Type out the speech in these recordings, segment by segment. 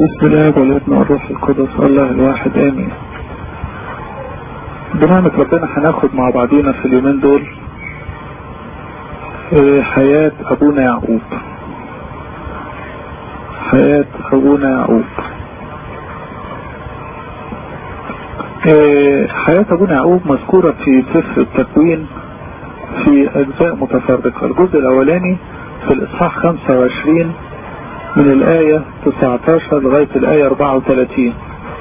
بسم الله والابن والروح القدس الله الواحد امين بنعمة ربنا هناخد مع بعضينا في اليومين دول حياة ابونا يعقوب حياة ابونا يعقوب حياة ابونا يعقوب مذكورة في سفر التكوين في اجزاء متفرقة الجزء الاولاني في الاصحاح 25 من الآية 19 لغاية الآية 34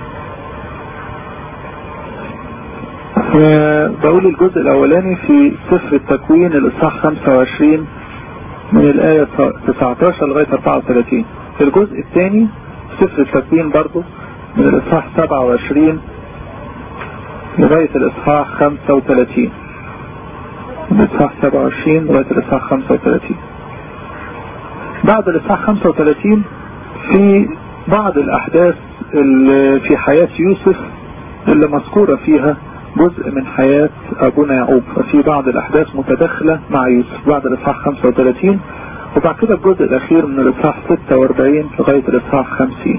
بقول الجزء الأولاني في سفر التكوين الإصحاح 25 من الآية 19 لغاية 34 الجزء الثاني سفر التكوين برضو من الإصحاح 27 لغاية الإصحاح 35 من الإصحاح 27 لغاية الإصحاح 35 بعد الإصحاح 35 في بعض الأحداث اللي في حياة يوسف اللي مذكورة فيها جزء من حياة أبونا يعقوب ففي بعض الأحداث متداخلة مع يوسف بعد الإصحاح 35 وبعد كده الجزء الأخير من الإصحاح 46 لغاية الإصحاح 50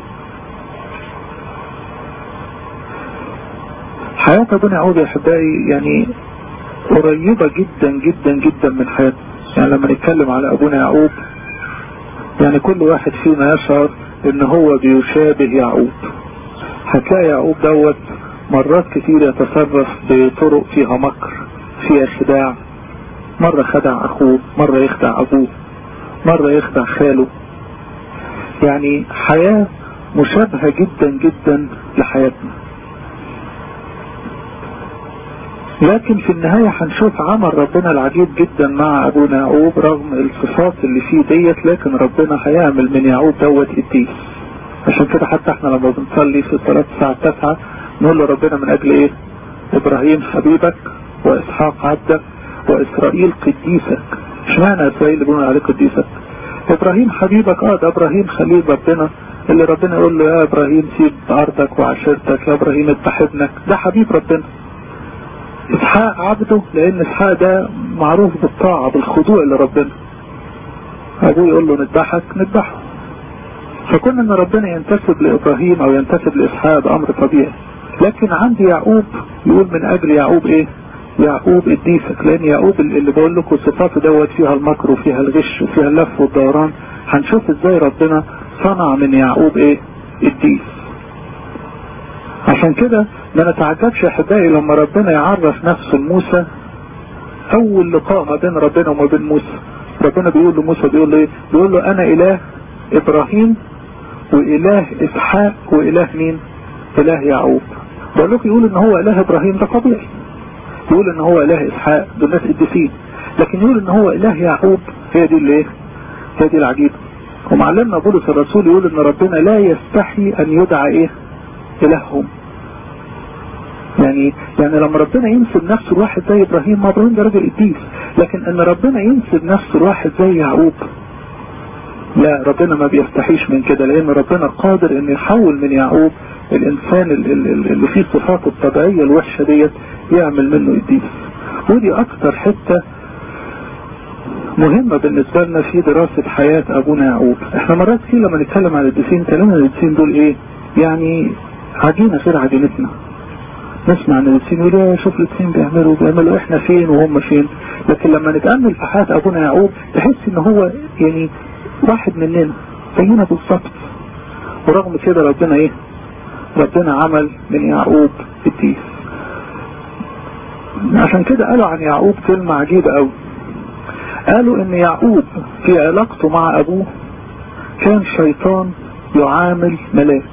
حياة أبونا يعقوب يا أحبائي يعني قريبة جدا جدا جدا من حياتنا يعني لما نتكلم على أبونا يعقوب يعني كل واحد فينا يشعر ان هو بيشابه يعقوب هتلاقي يعقوب دوت مرات كتير يتصرف بطرق فيها مكر فيها خداع مرة خدع اخوه مرة يخدع ابوه مرة يخدع خاله يعني حياة مشابهة جدا جدا لحياتنا لكن في النهاية هنشوف عمل ربنا العجيب جدا مع ابونا يعقوب رغم الصفات اللي فيه ديت لكن ربنا هيعمل من يعقوب دوت قديس عشان كده حتى احنا لما بنصلي في الصلاة الساعة 9 نقول له ربنا من اجل ايه ابراهيم حبيبك واسحاق عبدك واسرائيل قديسك اشمعنى اسرائيل اللي بيقولوا عليه قديسك ابراهيم حبيبك اه ده ابراهيم خليل ربنا اللي ربنا يقول له يا ابراهيم سيب ارضك وعشيرتك يا ابراهيم اذبح ابنك ده حبيب ربنا اسحاق عبده لان اسحاق ده معروف بالطاعة بالخضوع لربنا ابوه يقول له نذبحك نذبحه فكون ان ربنا ينتسب لابراهيم او ينتسب لاسحاق ده امر طبيعي لكن عندي يعقوب يقول من اجل يعقوب ايه يعقوب اديسك لان يعقوب اللي بقول لكم صفاته دوت فيها المكر وفيها الغش وفيها اللف والدوران هنشوف ازاي ربنا صنع من يعقوب ايه الديس عشان كده ما نتعجبش يا احبائي لما ربنا يعرف نفسه لموسى اول لقاء ما بين ربنا وما بين موسى ربنا بيقول لموسى بيقول له ايه بيقول له انا اله ابراهيم واله اسحاق واله مين اله يعقوب بقول لكم يقول ان هو اله ابراهيم ده طبيعي يقول ان هو اله اسحاق دول ناس قديسين لكن يقول ان هو اله يعقوب هي دي اللي ايه هي دي العجيبه ومعلمنا بولس الرسول يقول ان ربنا لا يستحي ان يدعى ايه الههم يعني يعني لما ربنا ينسب نفسه لواحد زي ابراهيم ما ابراهيم ده راجل قديس لكن ان ربنا ينسب نفسه لواحد زي يعقوب لا ربنا ما بيستحيش من كده لان ربنا قادر ان يحول من يعقوب الانسان اللي فيه صفاته الطبيعية الوحشة ديت يعمل منه قديس ودي اكتر حتة مهمة بالنسبة لنا في دراسة حياة ابونا يعقوب احنا مرات كتير لما نتكلم عن القديسين كلامنا القديسين دول ايه يعني عجينة غير عجينتنا نسمع ان القديسين يقول يا شوف القديسين بيعملوا بيعملوا احنا فين وهم فين لكن لما نتأمل في حياة ابونا يعقوب تحس ان هو يعني واحد مننا زينا بالظبط ورغم كده ربنا ايه ربنا عمل من يعقوب قديس عشان كده قالوا عن يعقوب كلمة عجيبة قوي قالوا ان يعقوب في علاقته مع ابوه كان شيطان يعامل ملاك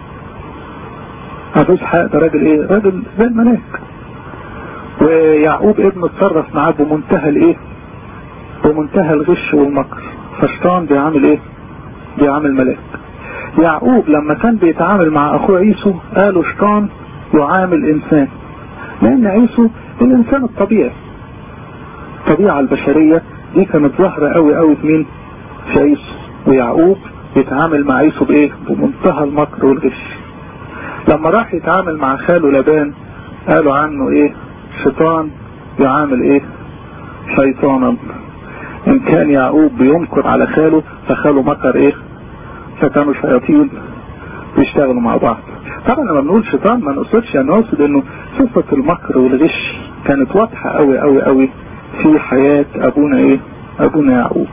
ابو اسحاق ده راجل ايه راجل زي الملاك ويعقوب ابنه اتصرف معاه بمنتهى الايه بمنتهى الغش والمكر فشيطان بيعامل ايه بيعامل ملاك يعقوب لما كان بيتعامل مع اخوه عيسو قالوا شيطان يعامل انسان لان عيسو الانسان الطبيعي الطبيعة البشرية دي كانت ظاهرة قوي قوي في مين في عيسو ويعقوب بيتعامل مع عيسو بايه بمنتهى المكر والغش لما راح يتعامل مع خاله لبان قالوا عنه ايه شيطان يعامل ايه شيطانا ان كان يعقوب بينكر على خاله فخاله مكر ايه فكانوا شياطين بيشتغلوا مع بعض طبعا لما بنقول شيطان ما نقصدش يعني نقصد انه صفة المكر والغش كانت واضحة قوي قوي قوي في حياة ابونا ايه ابونا يعقوب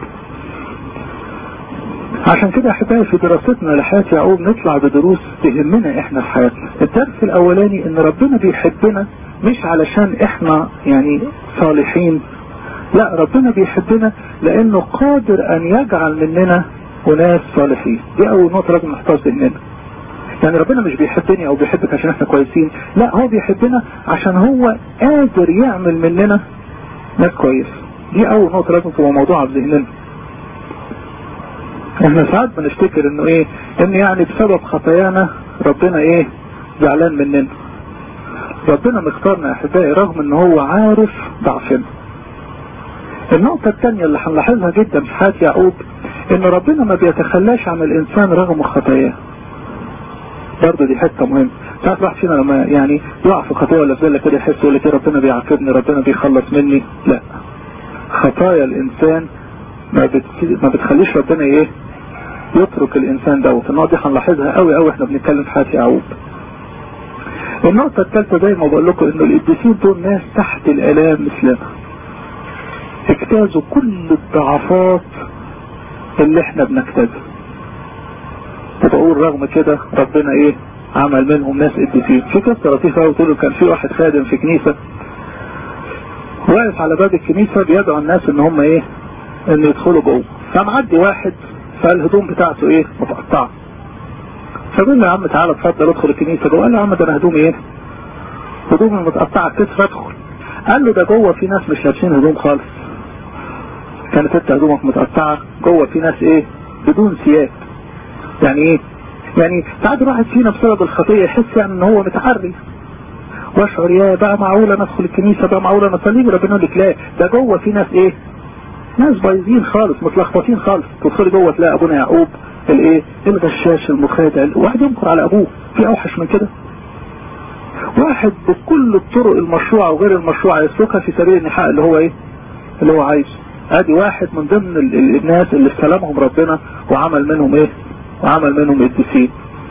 عشان كده احبائي في دراستنا لحياة يعقوب نطلع بدروس تهمنا احنا في حياتنا الدرس الاولاني ان ربنا بيحبنا مش علشان احنا يعني صالحين لا ربنا بيحبنا لانه قادر ان يجعل مننا وناس صالحين دي اول نقطة لازم نحطها في ذهننا يعني ربنا مش بيحبني او بيحبك عشان احنا كويسين لا هو بيحبنا عشان هو قادر يعمل مننا ناس كويس دي اول نقطة لازم تبقى موضوعة في ذهننا احنا ساعات بنفتكر انه ايه ان يعني بسبب خطايانا ربنا ايه زعلان مننا ربنا مختارنا احبائي رغم ان هو عارف ضعفنا النقطة الثانية اللي هنلاحظها جدا في حياة يعقوب ان ربنا ما بيتخلاش عن الانسان رغم خطاياه برضه دي حته مهمه ساعات واحد فينا لما يعني يقع في خطيه ولا في ذله كده يحس يقول لك ربنا بيعاقبني ربنا بيخلص مني لا خطايا الانسان ما بت... ما بتخليش ربنا ايه يترك الانسان دوت النقطه دي هنلاحظها قوي قوي احنا بنتكلم في حياه يعقوب النقطة الثالثة زي ما بقول لكم انه القديسين دول ناس تحت الالام مثلنا اجتازوا كل الضعفات اللي احنا بنجتازها وبقول رغم كده ربنا ايه عمل منهم ناس قديسين في قصه لطيفه قوي تقول كان في واحد خادم في كنيسه واقف على باب الكنيسه بيدعو الناس ان هم ايه ان يدخلوا جوه فمعدي واحد فالهدوم بتاعته ايه متقطعه فبيقول له يا عم تعالى اتفضل ادخل الكنيسه جوه قال له يا عم ده انا هدومي ايه هدومي متقطعه كتف ادخل قال له ده جوه في ناس مش لابسين هدوم خالص كانت انت هدومك متقطعه جوه في ناس ايه بدون ثياب يعني ايه يعني ساعات الواحد فينا بسبب الخطية يحس يعني ان هو متحري واشعر يا بقى معقولة ندخل الكنيسة بقى معقولة نصلي ربنا يقول لك لا ده جوه في ناس ايه ناس بايظين خالص متلخبطين خالص تدخلي جوه تلاقي ابونا يعقوب الايه الغشاش المخادع واحد ينكر على ابوه في اوحش من كده واحد بكل الطرق المشروعة وغير المشروعة يسلكها في سبيل النحاء اللي هو ايه اللي هو عايزه ادي واحد من ضمن الناس اللي استلمهم ربنا وعمل منهم ايه وعمل منهم قديسين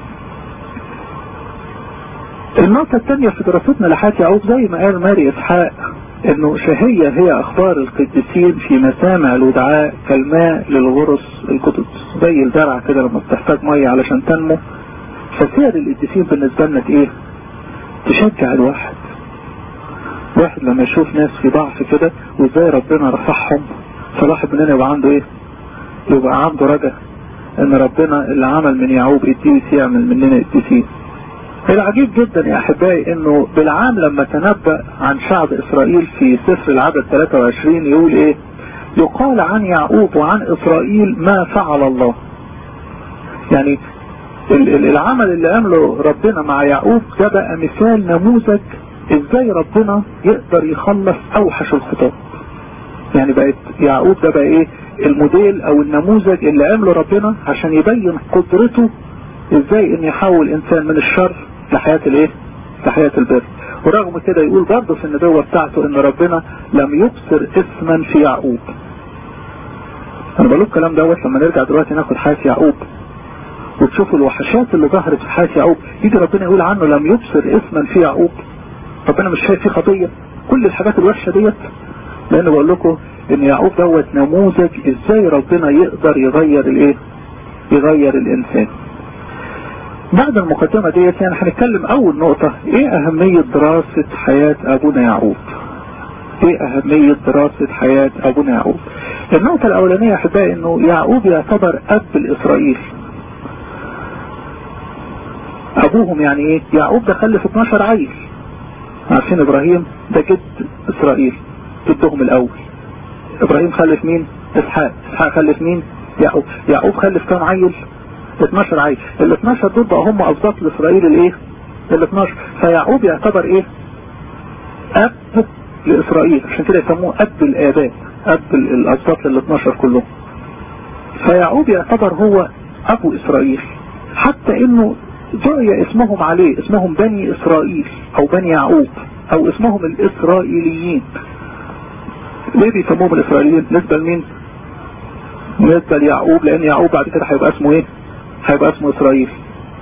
النقطة الثانية في دراستنا لحياة يعقوب زي ما قال ماري إسحاق إنه شهية هي أخبار القديسين في مسامع الودعاء كالماء للغرس الجدد زي الزرع كده لما بتحتاج مية علشان تنمو فسير القديسين بالنسبة لنا إيه؟ تشجع الواحد واحد لما يشوف ناس في ضعف كده وازاي ربنا رفعهم فالواحد مننا يبقى عنده ايه؟ يبقى عنده رجاء ان ربنا اللي عمل من يعقوب قديس يعمل مننا قديسين العجيب جدا يا احبائي انه بالعام لما تنبأ عن شعب اسرائيل في سفر العدد 23 يقول ايه يقال عن يعقوب وعن اسرائيل ما فعل الله يعني العمل اللي عمله ربنا مع يعقوب ده بقى مثال نموذج ازاي ربنا يقدر يخلص اوحش الخطاب يعني بقت يعقوب ده بقى ايه الموديل او النموذج اللي عمله ربنا عشان يبين قدرته ازاي ان يحول انسان من الشر لحياة الايه لحياة البر ورغم كده يقول برضه في النبوة بتاعته ان ربنا لم يبصر اسما في يعقوب انا بقول الكلام دوت لما نرجع دلوقتي ناخد حياة يعقوب وتشوفوا الوحشات اللي ظهرت في حياة يعقوب يجي ربنا يقول عنه لم يبصر اسما في يعقوب ربنا مش شايف فيه خطية كل الحاجات الوحشة ديت لان بقول لكم ان يعقوب دوت نموذج ازاي ربنا يقدر يغير الايه يغير الانسان بعد المقدمة ديت يعني هنتكلم اول نقطة ايه اهمية دراسة حياة ابونا يعقوب ايه اهمية دراسة حياة ابونا يعقوب النقطة الاولانية احبائي انه يعقوب يعتبر اب الاسرائيل ابوهم يعني ايه يعقوب ده خلف 12 عيل عارفين ابراهيم ده جد اسرائيل جدهم الاول ابراهيم خلف مين اسحاق اسحاق خلف مين يعقوب يعقوب خلف كام عيل 12 عيل ال 12 دول بقى هم افضل لاسرائيل الايه ال 12 فيعقوب يعتبر ايه اب لاسرائيل عشان كده يسموه اب الاباء اب الاسباط لل 12 كلهم فيعقوب يعتبر هو ابو اسرائيل حتى انه دعي اسمهم عليه اسمهم بني اسرائيل او بني يعقوب او اسمهم الاسرائيليين ليه بيسموهم الاسرائيليين نسبة لمين نسبة ليعقوب لان يعقوب بعد كده هيبقى اسمه ايه هيبقى اسمه اسرائيل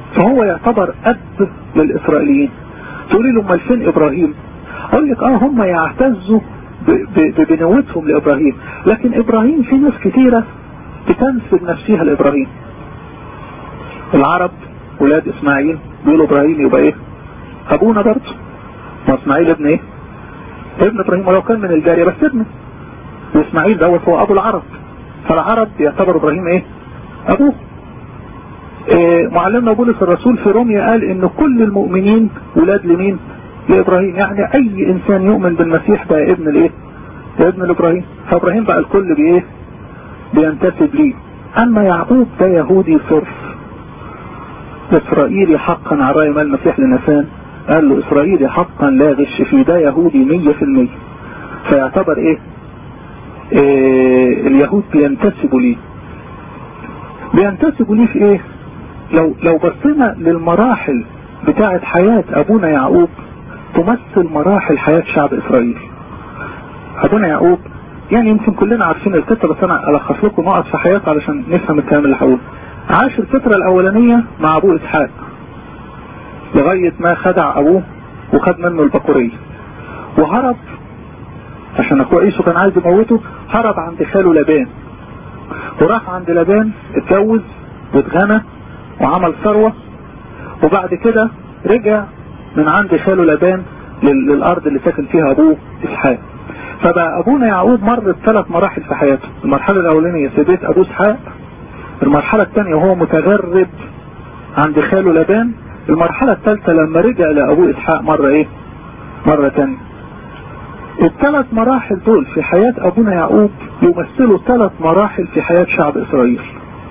فهو يعتبر اب للاسرائيليين تقولي له امال فين ابراهيم اقول لك اه هم يعتزوا ببنوتهم لابراهيم لكن ابراهيم في ناس كثيرة بتنسب نفسها لابراهيم العرب ولاد اسماعيل بيقولوا ابراهيم يبقى ايه ابونا برضه ما اسماعيل ابن ايه ابن ابراهيم ولو كان من الجارية بس ابنه واسماعيل دوت هو ابو العرب فالعرب يعتبر ابراهيم ايه ابوه إيه معلمنا بولس الرسول في روميا قال ان كل المؤمنين ولاد لمين لابراهيم يعني اي انسان يؤمن بالمسيح بقى ابن الايه ابن لابراهيم فابراهيم بقى الكل بايه بينتسب ليه اما يعقوب ده يهودي صرف اسرائيلي حقا على رأي ما المسيح لنسان قال له اسرائيلي حقا لا غش فيه ده يهودي مية في المية فيعتبر ايه, إيه اليهود بينتسبوا ليه بينتسبوا ليه في ايه لو لو بصينا للمراحل بتاعة حياة ابونا يعقوب تمثل مراحل حياة شعب اسرائيل ابونا يعقوب يعني يمكن كلنا عارفين القصة بس انا الخص لكم نقط في حياته علشان نفهم الكلام اللي هقوله عاش الفترة الاولانية مع ابوه اسحاق لغاية ما خدع ابوه وخد منه البقورية وهرب عشان اخوه عيسو كان عايز يموته هرب عند خاله لبان وراح عند لبان اتجوز واتغنى وعمل ثروة وبعد كده رجع من عند خاله لبان للارض اللي ساكن فيها ابوه اسحاق فبقى ابونا يعقوب مر بثلاث مراحل في حياته المرحلة الاولانية في بيت ابوه اسحاق المرحلة الثانية وهو متغرب عند خاله لبان المرحلة الثالثة لما رجع لابوه اسحاق مرة ايه مرة ثانية الثلاث مراحل دول في حياة ابونا يعقوب يمثلوا ثلاث مراحل في حياة شعب اسرائيل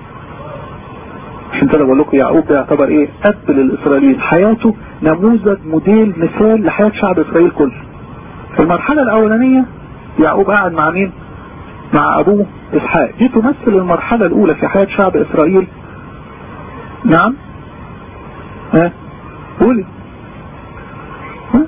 عشان كده بقول لكم يعقوب ده يعتبر ايه اب للاسرائيليين حياته نموذج موديل مثال لحياة شعب اسرائيل كله المرحلة الاولانية يعقوب قاعد مع مين مع ابوه اسحاق دي تمثل المرحلة الاولى في حياة شعب اسرائيل نعم ها قولي ها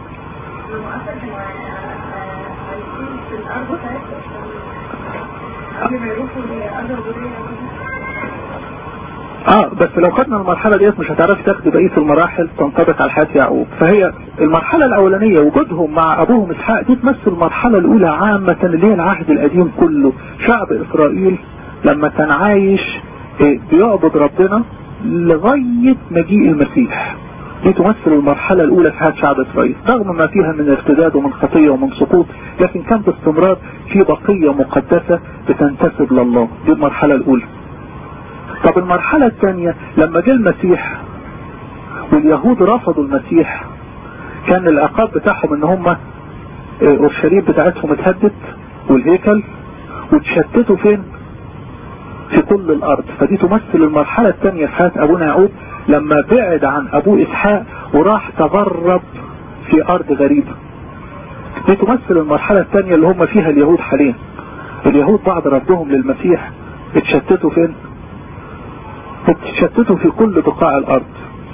اه بس لو خدنا المرحلة ديت مش هتعرفي تاخدي بقية المراحل تنطبق على حياة يعقوب فهي المرحلة الاولانية وجودهم مع ابوهم اسحاق دي تمثل المرحلة الاولى عامة اللي هي العهد القديم كله شعب اسرائيل لما كان عايش بيعبد ربنا لغاية مجيء المسيح دي تمثل المرحلة الاولى في حياة شعب اسرائيل رغم ما فيها من ارتداد ومن خطية ومن سقوط لكن كان باستمرار في بقية مقدسة بتنتسب لله دي المرحلة الاولى طب المرحلة الثانية لما جاء المسيح واليهود رفضوا المسيح كان العقاب بتاعهم ان هم اورشليم بتاعتهم اتهدت والهيكل وتشتتوا فين في كل الارض فدي تمثل المرحلة الثانية في حياة ابونا يعقوب لما بعد عن ابوه اسحاق وراح تغرب في ارض غريبة دي تمثل المرحلة الثانية اللي هم فيها اليهود حاليا اليهود بعد ردهم للمسيح اتشتتوا فين اتشتتوا في كل بقاع الارض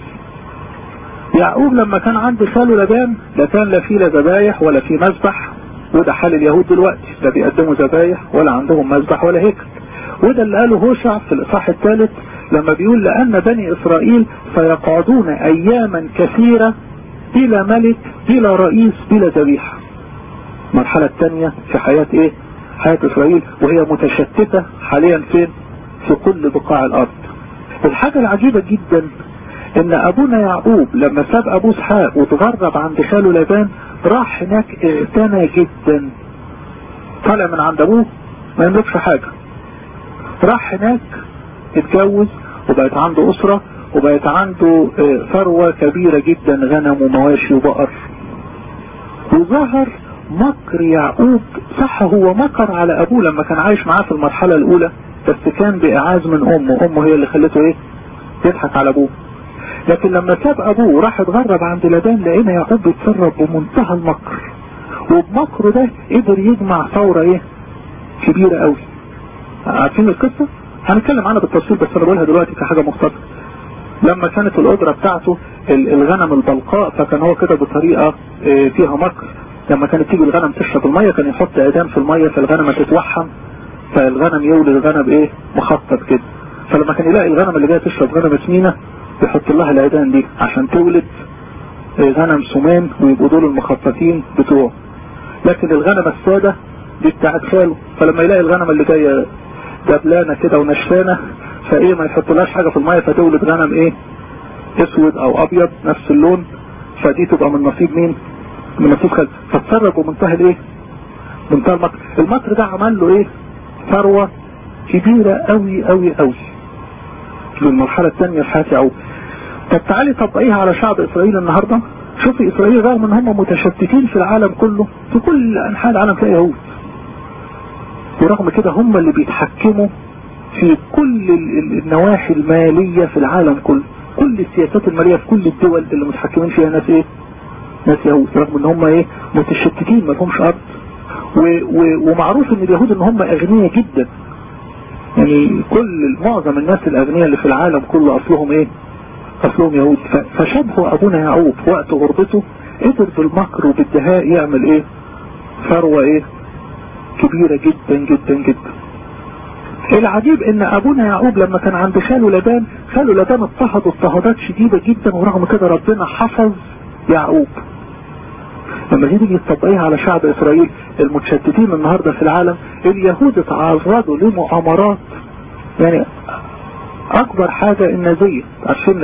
يعقوب لما كان عند خاله لبان لا كان لا فيه لا ذبايح ولا في مذبح وده حال اليهود دلوقتي لا بيقدموا ذبايح ولا عندهم مذبح ولا هيكل وده اللي قاله هوشع في الاصحاح الثالث لما بيقول لان بني اسرائيل سيقعدون اياما كثيرة بلا ملك بلا رئيس بلا ذبيحة المرحلة الثانية في حياة ايه حياة اسرائيل وهي متشتتة حاليا فين في كل بقاع الارض الحاجة العجيبة جدا ان ابونا يعقوب لما ساب ابوه اسحاق وتغرب عند خاله لبان راح هناك اغتنى جدا طالع من عند ابوه ما يملكش حاجة راح هناك اتجوز وبقت عنده اسرة وبقت عنده ثروة كبيرة جدا غنم ومواشي وبقر وظهر مكر يعقوب صح هو مكر على ابوه لما كان عايش معاه في المرحلة الاولى بس كان بإعاز من امه امه هي اللي خلته ايه يضحك على ابوه لكن لما ساب ابوه راح اتغرب عند لبان لقينا يعقوب بيتصرف بمنتهى المكر وبمكره ده قدر يجمع ثورة ايه كبيرة قوي عارفين القصة هنتكلم عنها بالتفصيل بس انا بقولها دلوقتي كحاجة مختصرة لما كانت القدرة بتاعته الغنم البلقاء فكان هو كده بطريقة فيها مكر لما كانت تيجي الغنم تشرب المية كان يحط ايدان في المية فالغنم تتوحم فالغنم يولد الغنم ايه مخطط كده فلما كان يلاقي الغنم اللي جايه تشرب غنم سمينة يحط لها العيدان دي عشان تولد غنم سمان ويبقوا دول المخططين بتوعه لكن الغنمة السادة دي بتاعت خاله فلما يلاقي الغنمة اللي جاية دبلانة كده ونشفانة فايه ما يحطلهاش حاجة في المية فتولد غنم ايه اسود او ابيض نفس اللون فدي تبقى من نصيب مين من نصيب خاله فتصرف بمنتهى الايه منتهى المكر المكر ده عمل له ايه ثروة كبيرة قوي قوي قوي للمرحلة الثانية في حياة يعقوب طب تعالي طبقيها على شعب اسرائيل النهاردة شوفي اسرائيل رغم ان هم متشتتين في العالم كله في كل انحاء العالم تلاقي يهود ورغم كده هم اللي بيتحكموا في كل النواحي المالية في العالم كله كل السياسات المالية في كل الدول اللي متحكمين فيها ناس ايه ناس يهود رغم ان هم ايه متشتتين ما لهمش ارض ومعروف ان اليهود ان هم اغنياء جدا يعني كل معظم الناس الاغنياء اللي في العالم كله اصلهم ايه اصلهم يهود فشبهوا ابونا يعقوب وقت غربته قدر بالمكر وبالدهاء يعمل ايه ثروة ايه كبيرة جدا جدا جدا العجيب ان ابونا يعقوب لما كان عند خاله لبان خاله لبان اضطهد اضطهادات شديدة جدا ورغم كده ربنا حفظ يعقوب لما تيجي تطبقيها على شعب اسرائيل المتشتتين النهاردة في العالم اليهود اتعرضوا لمؤامرات يعني اكبر حاجة النازية عارفين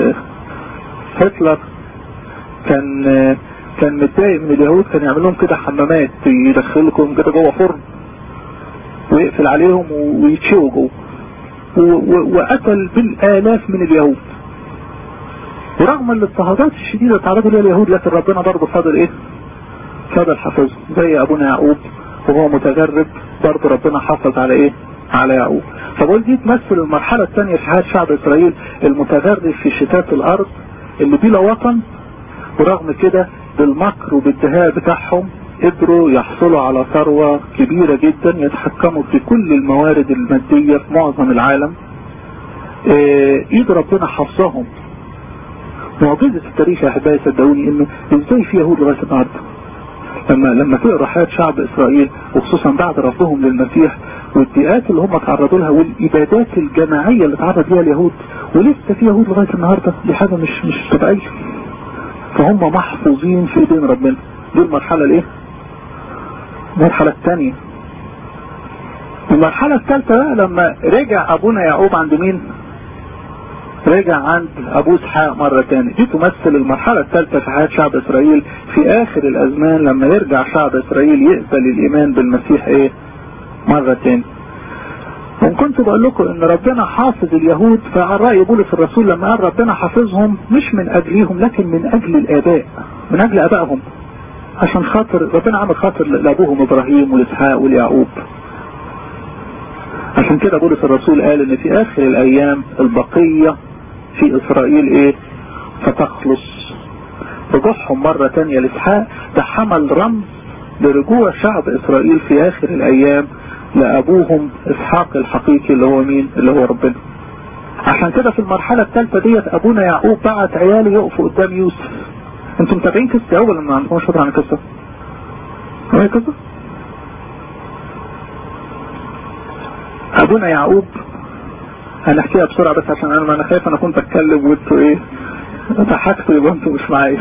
هتلر كان كان متضايق من اليهود كان يعمل لهم كده حمامات يدخلكم كده جوه فرن ويقفل عليهم ويتشووا جوه وقتل بالالاف من اليهود ورغم الاضطهادات الشديدة تعرضوا لها اليهود لكن ربنا برضه فاضل ايه فاضل حفظه زي ابونا يعقوب وهو متغرب برضه ربنا حافظ على ايه على يعقوب فبقول دي تمثل المرحلة الثانية في حياة شعب اسرائيل المتغرب في شتات الارض اللي بلا وطن ورغم كده بالمكر وبالدهاء بتاعهم قدروا يحصلوا على ثروة كبيرة جدا يتحكموا في كل الموارد المادية في معظم العالم ايد ربنا حفظهم معجزة التاريخ يا احبائي صدقوني انه ازاي في يهود لغاية النهارده لما لما تقرا حياة شعب اسرائيل وخصوصا بعد رفضهم للمسيح والضيقات اللي هم تعرضوا لها والابادات الجماعية اللي تعرض ليها اليهود ولسه في يهود لغاية النهارده دي حاجة مش مش طبيعية فهم محفوظين في ايدين ربنا دي المرحلة الايه المرحلة الثانية المرحلة الثالثة بقى لما رجع ابونا يعقوب عند مين رجع عند ابو اسحاق مرة تاني دي تمثل المرحلة الثالثة في حياة شعب اسرائيل في اخر الازمان لما يرجع شعب اسرائيل يقبل الايمان بالمسيح ايه مرة تاني وان كنت بقول لكم ان ربنا حافظ اليهود فعلى رأي بولس الرسول لما قال ربنا حافظهم مش من اجليهم لكن من اجل الاباء من اجل ابائهم عشان خاطر ربنا عمل خاطر لابوهم ابراهيم والاسحاق واليعقوب عشان كده بولس الرسول قال ان في اخر الايام البقية في اسرائيل ايه فتخلص رجوعهم مرة تانية لاسحاق ده حمل رمز لرجوع شعب اسرائيل في اخر الايام لابوهم اسحاق الحقيقي اللي هو مين اللي هو ربنا عشان كده في المرحلة الثالثة ديت ابونا يعقوب بعت عياله يقفوا قدام يوسف انتوا متابعين قصة اول ما عندكمش فكرة عن القصة هي قصة ابونا يعقوب انا احكيها بسرعة بس عشان انا انا خايف انا كنت اتكلم وانتوا ايه ضحكتوا يبقى انتوا مش معايا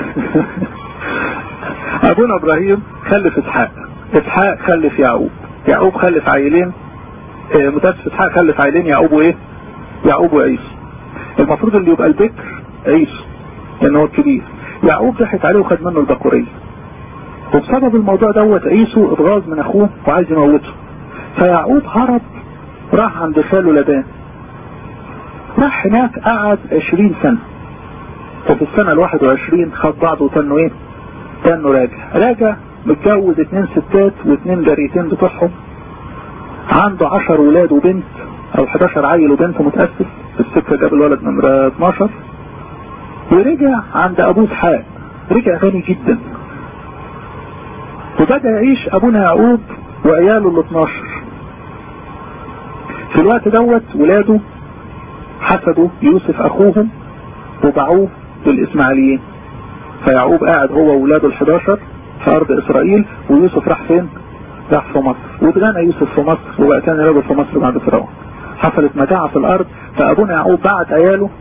ابونا ابراهيم خلف اسحاق اسحاق خلف يعقوب يعقوب خلف عيلين اه متاسف اسحاق خلف عيلين يعقوب وايه يعقوب وعيسو المفروض اللي يبقى البكر عيسو لان هو الكبير يعقوب ضحك عليه وخد منه البكورية وبسبب الموضوع دوت عيسو اتغاظ من اخوه وعايز يموته فيعقوب هرب راح عند خاله لبان راح هناك قعد عشرين سنة وفي السنة الواحد وعشرين خد بعضه وتنه ايه تنه راجع راجع متجوز اتنين ستات واتنين جاريتين بتوعهم عنده عشر ولاد وبنت او 11 عيل وبنت متأسس في السكة جاب الولد نمرة 12 ورجع عند ابوه اسحاق رجع غني جدا وبدأ يعيش ابونا يعقوب وعياله ال 12 في الوقت دوت ولاده حسدوا يوسف اخوهم وباعوه للاسماعيليين فيعقوب قاعد هو وولاده ال 11 في ارض اسرائيل ويوسف راح فين راح في مصر واتغنى يوسف في مصر وبقى كان راجل في مصر بعد فرعون حصلت مجاعة في الارض فابونا يعقوب بعت عياله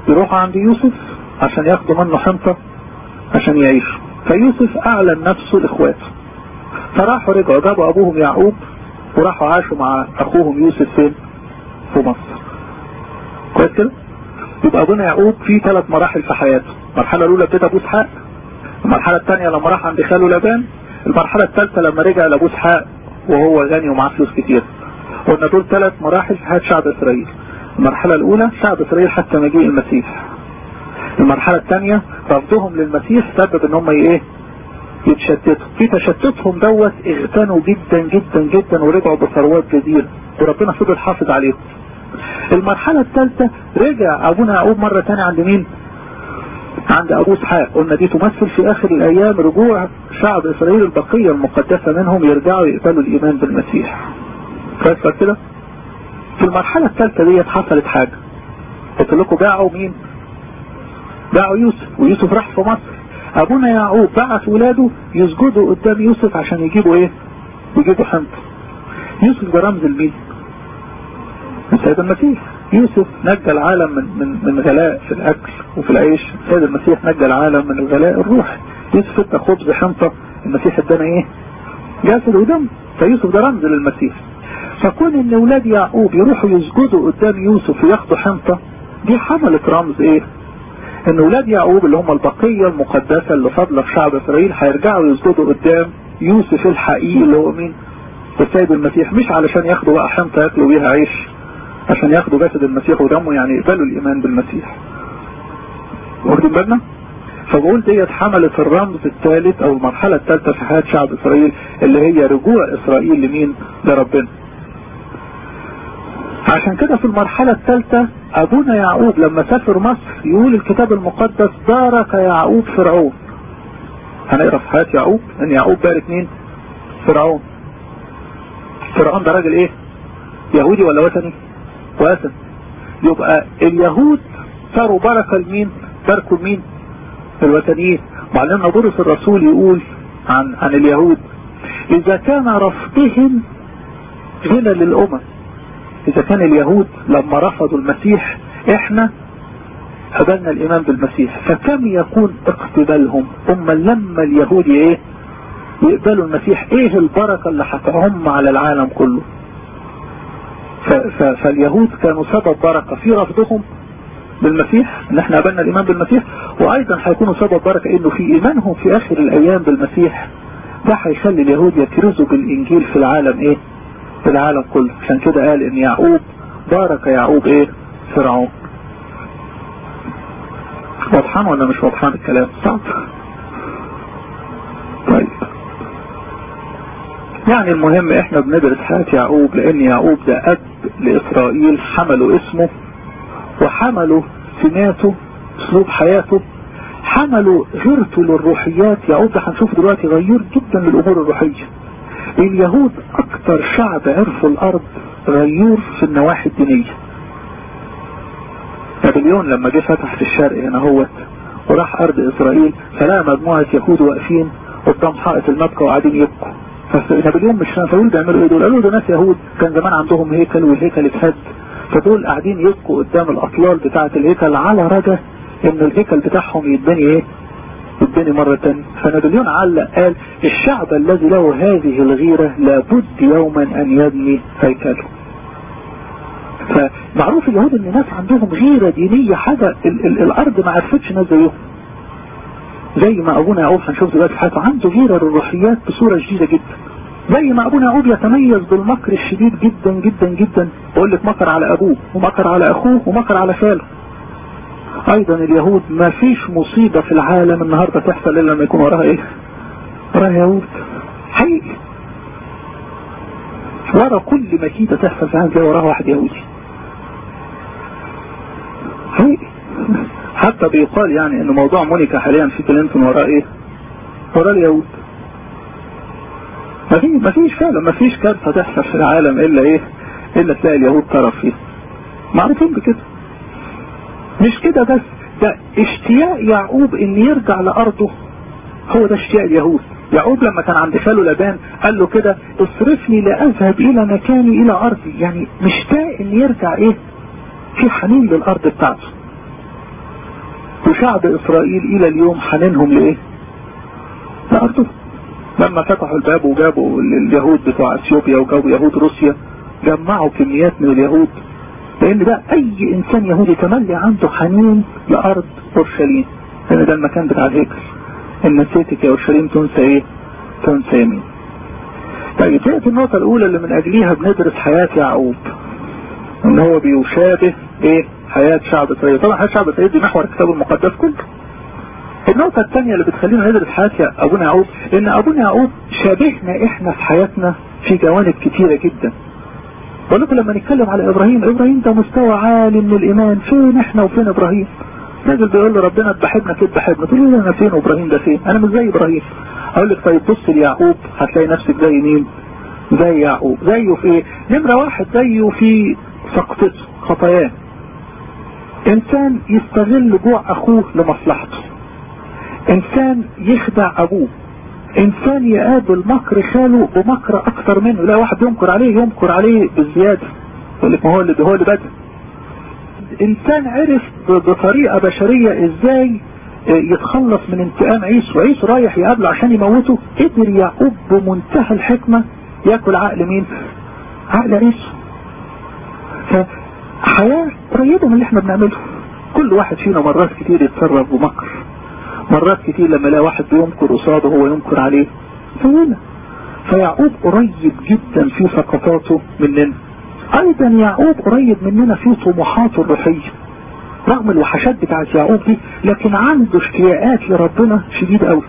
يروحوا عند يوسف عشان ياخدوا منه حنطة عشان يعيشوا فيوسف اعلن نفسه لاخواته فراحوا رجعوا جابوا ابوهم يعقوب وراحوا عاشوا مع اخوهم يوسف فين في مصر كويس كده يبقى ابونا يعقوب في ثلاث مراحل في حياته المرحله الاولى ابتدى ابو اسحاق المرحله الثانيه لما راح عند خاله لابان المرحله الثالثه لما رجع لابو اسحاق وهو غني ومعاه فلوس كتير قلنا دول ثلاث مراحل في حياه شعب اسرائيل المرحله الاولى شعب اسرائيل حتى مجيء المسيح المرحله الثانيه رفضهم للمسيح سبب ان هم ايه يتشتتوا في تشتتهم دوت اغتنوا جدا جدا جدا ورجعوا بثروات جزيرة وربنا فضل حافظ عليهم المرحلة الثالثة رجع ابونا يعقوب مرة تانية عند مين عند ابو اسحاق قلنا دي تمثل في اخر الايام رجوع شعب اسرائيل البقية المقدسة منهم يرجعوا يقبلوا الايمان بالمسيح كويس كده في المرحلة الثالثة ديت حصلت حاجة قلت لكم باعوا مين باعوا يوسف ويوسف راح في مصر ابونا يعقوب بعث ولاده يسجدوا قدام يوسف عشان يجيبوا ايه يجيبوا حنطة يوسف ده رمز لمين السيد المسيح يوسف نجى العالم من من من غلاء في الاكل وفي العيش السيد المسيح نجى العالم من الغلاء الروحي يوسف ادى خبز حنطة المسيح ادانا ايه جسد ودم فيوسف ده رمز للمسيح فكون ان ولاد يعقوب يروحوا يسجدوا قدام يوسف وياخدوا حنطة دي حملت رمز ايه ان ولاد يعقوب اللي هم البقية المقدسة اللي فاضلة في شعب اسرائيل هيرجعوا يسجدوا قدام يوسف الحقيقي اللي هو مين السيد المسيح مش علشان ياخدوا بقى حنطة ياكلوا بيها عيش عشان ياخدوا جسد المسيح ودمه يعني يقبلوا الايمان بالمسيح واخدين بالنا فبقول ديت حملت الرمز الثالث او المرحلة الثالثة في حياة شعب اسرائيل اللي هي رجوع اسرائيل لمين لربنا عشان كده في المرحلة الثالثة ابونا يعقوب لما سافر مصر يقول الكتاب المقدس بارك يعقوب فرعون هنقرا في حياة يعقوب ان يعقوب بارك مين فرعون فرعون ده راجل ايه يهودي ولا وثني وثني يبقى اليهود صاروا بركة لمين باركوا لمين الوثنيين وعلمنا بولس الرسول يقول عن عن اليهود اذا كان رفضهم غنى للامم اذا كان اليهود لما رفضوا المسيح احنا قبلنا الايمان بالمسيح فكم يكون اقتبالهم اما لما اليهود ايه يقبلوا المسيح ايه البركة اللي هتعم على العالم كله فاليهود كانوا سبب بركة في رفضهم بالمسيح ان احنا قبلنا الايمان بالمسيح وايضا هيكونوا سبب بركة انه في ايمانهم في اخر الايام بالمسيح ده هيخلي اليهود يكرزوا بالانجيل في العالم ايه في العالم كله عشان كده قال ان يعقوب بارك يعقوب ايه فرعون واضحان ولا مش واضحان الكلام صعب طيب يعني المهم احنا بندرس حياة يعقوب لان يعقوب ده اب لاسرائيل حملوا اسمه وحملوا سماته اسلوب حياته حملوا غيرته للروحيات يعقوب ده هنشوف دلوقتي غير جدا للامور الروحيه اليهود اكتر شعب عرفوا الارض غيور في النواحي الدينية نابليون لما جه فتح في الشرق هنا هو وراح ارض اسرائيل فلقى مجموعة يهود واقفين قدام حائط المبكى وقاعدين يبكوا فنابليون مش فاول بيعملوا ايه دول قالوا ده ناس يهود كان زمان عندهم هيكل والهيكل اتهد فدول قاعدين يبكوا قدام الاطلال بتاعة الهيكل على رجا ان الهيكل بتاعهم يتبني ايه يتبني مرة تانية فنابليون علق قال الشعب الذي له هذه الغيرة لابد يوما ان يبني هيكله فمعروف اليهود ان ناس عندهم غيرة دينية حاجة ال ال الارض ما عرفتش ناس زيهم زي ما ابونا يعقوب هنشوف دلوقتي في حياته عنده غيرة للروحيات بصورة شديدة جدا زي ما ابونا يعقوب يتميز بالمكر الشديد جدا جدا جدا بقول لك مكر على ابوه ومكر على اخوه ومكر على خاله ايضا اليهود ما فيش مصيبة في العالم النهاردة تحصل الا لما يكون وراها ايه وراها يهود حقيقي ورا كل مكيدة تحصل في العالم تلاقي وراها واحد يهودي حقيقي حتى بيقال يعني ان موضوع مونيكا حاليا في كلينتون وراه ايه وراه اليهود ما فيش ما فيش فعلا ما فيش كارثه تحصل في العالم الا ايه الا تلاقي اليهود طرف فيها معروفين بكده مش كده بس ده اشتياق يعقوب ان يرجع لارضه هو ده اشتياق اليهود يعقوب لما كان عند خاله لبان قال له كده اصرفني لاذهب الى مكاني الى ارضي يعني مشتاق ان يرجع ايه في حنين للارض بتاعته وشعب اسرائيل الى اليوم حنينهم لايه لارضه لما فتحوا الباب وجابوا اليهود بتوع اثيوبيا وجابوا يهود روسيا جمعوا كميات من اليهود لان ده اي انسان يهودي تملي عنده حنين لارض اورشليم لان ده المكان بتاع الهيكل ان نسيتك يا اورشليم تنسى ايه تنسى يمين طيب ديت النقطة الاولى اللي من اجليها بندرس حياة يعقوب ان هو بيشابه ايه حياة شعب اسرائيل طبعا حياة شعب اسرائيل دي محور الكتاب المقدس كله النقطة الثانية اللي بتخلينا ندرس حياة ابونا يعقوب ان ابونا يعقوب شابهنا احنا في حياتنا في جوانب كتيرة جدا بقول لكم لما نتكلم على ابراهيم ابراهيم ده مستوى عالي من الايمان فين احنا وفين ابراهيم راجل بيقول له ربنا بحبنا كده بحبنا تقول له انا فين وابراهيم ده فين انا مش زي ابراهيم اقول لك طيب بص ليعقوب هتلاقي نفسك زي مين زي يعقوب زيه في ايه نمرة واحد زيه في سقطته خطاياه انسان يستغل جوع اخوه لمصلحته انسان يخدع ابوه انسان يقابل مكر خاله بمكر اكتر منه لا واحد ينكر عليه ينكر عليه بالزيادة يقول لك ما هو اللي هو اللي بدأ انسان عرف بطريقة بشرية ازاي يتخلص من انتقام عيسو عيسو رايح يقابله عشان يموته قدر يعقوب بمنتهى الحكمة ياكل عقل مين عقل عيسو فحياة قريبة من اللي احنا بنعمله كل واحد فينا مرات كتير يتصرف بمكر مرات كتير لما لا واحد بينكر قصاده هو ينكر عليه زينا فيعقوب قريب جدا في سقطاته مننا ايضا يعقوب قريب مننا في طموحاته الروحية رغم الوحشات بتاعت يعقوب دي لكن عنده اشتياقات لربنا شديد قوي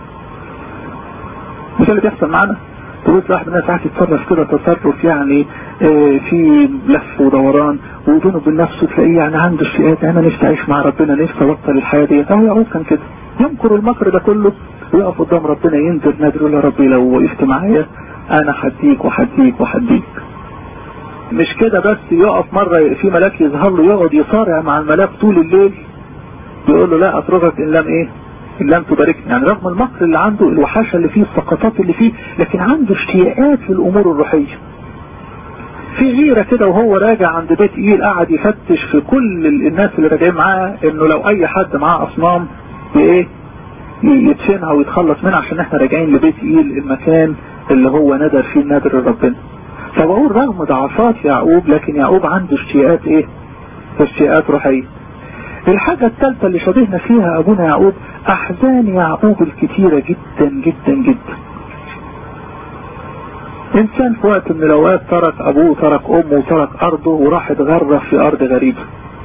مش اللي بيحصل معانا تقول واحد من الناس ساعات يتصرف كده تصرف يعني اه في لف ودوران وبينه وبين نفسه تلاقيه يعني عنده اشتياقات انا نفسي اعيش مع ربنا نفسي ابطل الحياه دي اهو يعقوب كان كده ينكر المكر ده كله ويقف قدام ربنا ينزل نادر يقول يا ربي لو وقفت معايا انا هديك وهديك وهديك مش كده بس يقف مرة في ملاك يظهر له يقعد يصارع مع الملاك طول الليل يقول له لا اتركك ان لم ايه ان لم تباركني يعني رغم المكر اللي عنده الوحاشة اللي فيه السقطات اللي فيه لكن عنده اشتياقات للامور الروحية في غيرة كده وهو راجع عند بيت ايل قعد يفتش في كل الناس اللي راجعين معاه انه لو اي حد معاه اصنام بايه يدفنها ويتخلص منها عشان احنا راجعين لبيت ايل المكان اللي هو ندر فيه النادر ربنا فبقول رغم ضعفات يعقوب لكن يعقوب عنده اشتياقات ايه اشتياقات روحية الحاجة الثالثة اللي شبهنا فيها ابونا يعقوب احزان يعقوب الكتيرة جدا جدا جدا انسان في وقت من الاوقات ترك ابوه ترك امه ترك ارضه وراح اتغرف في ارض غريبة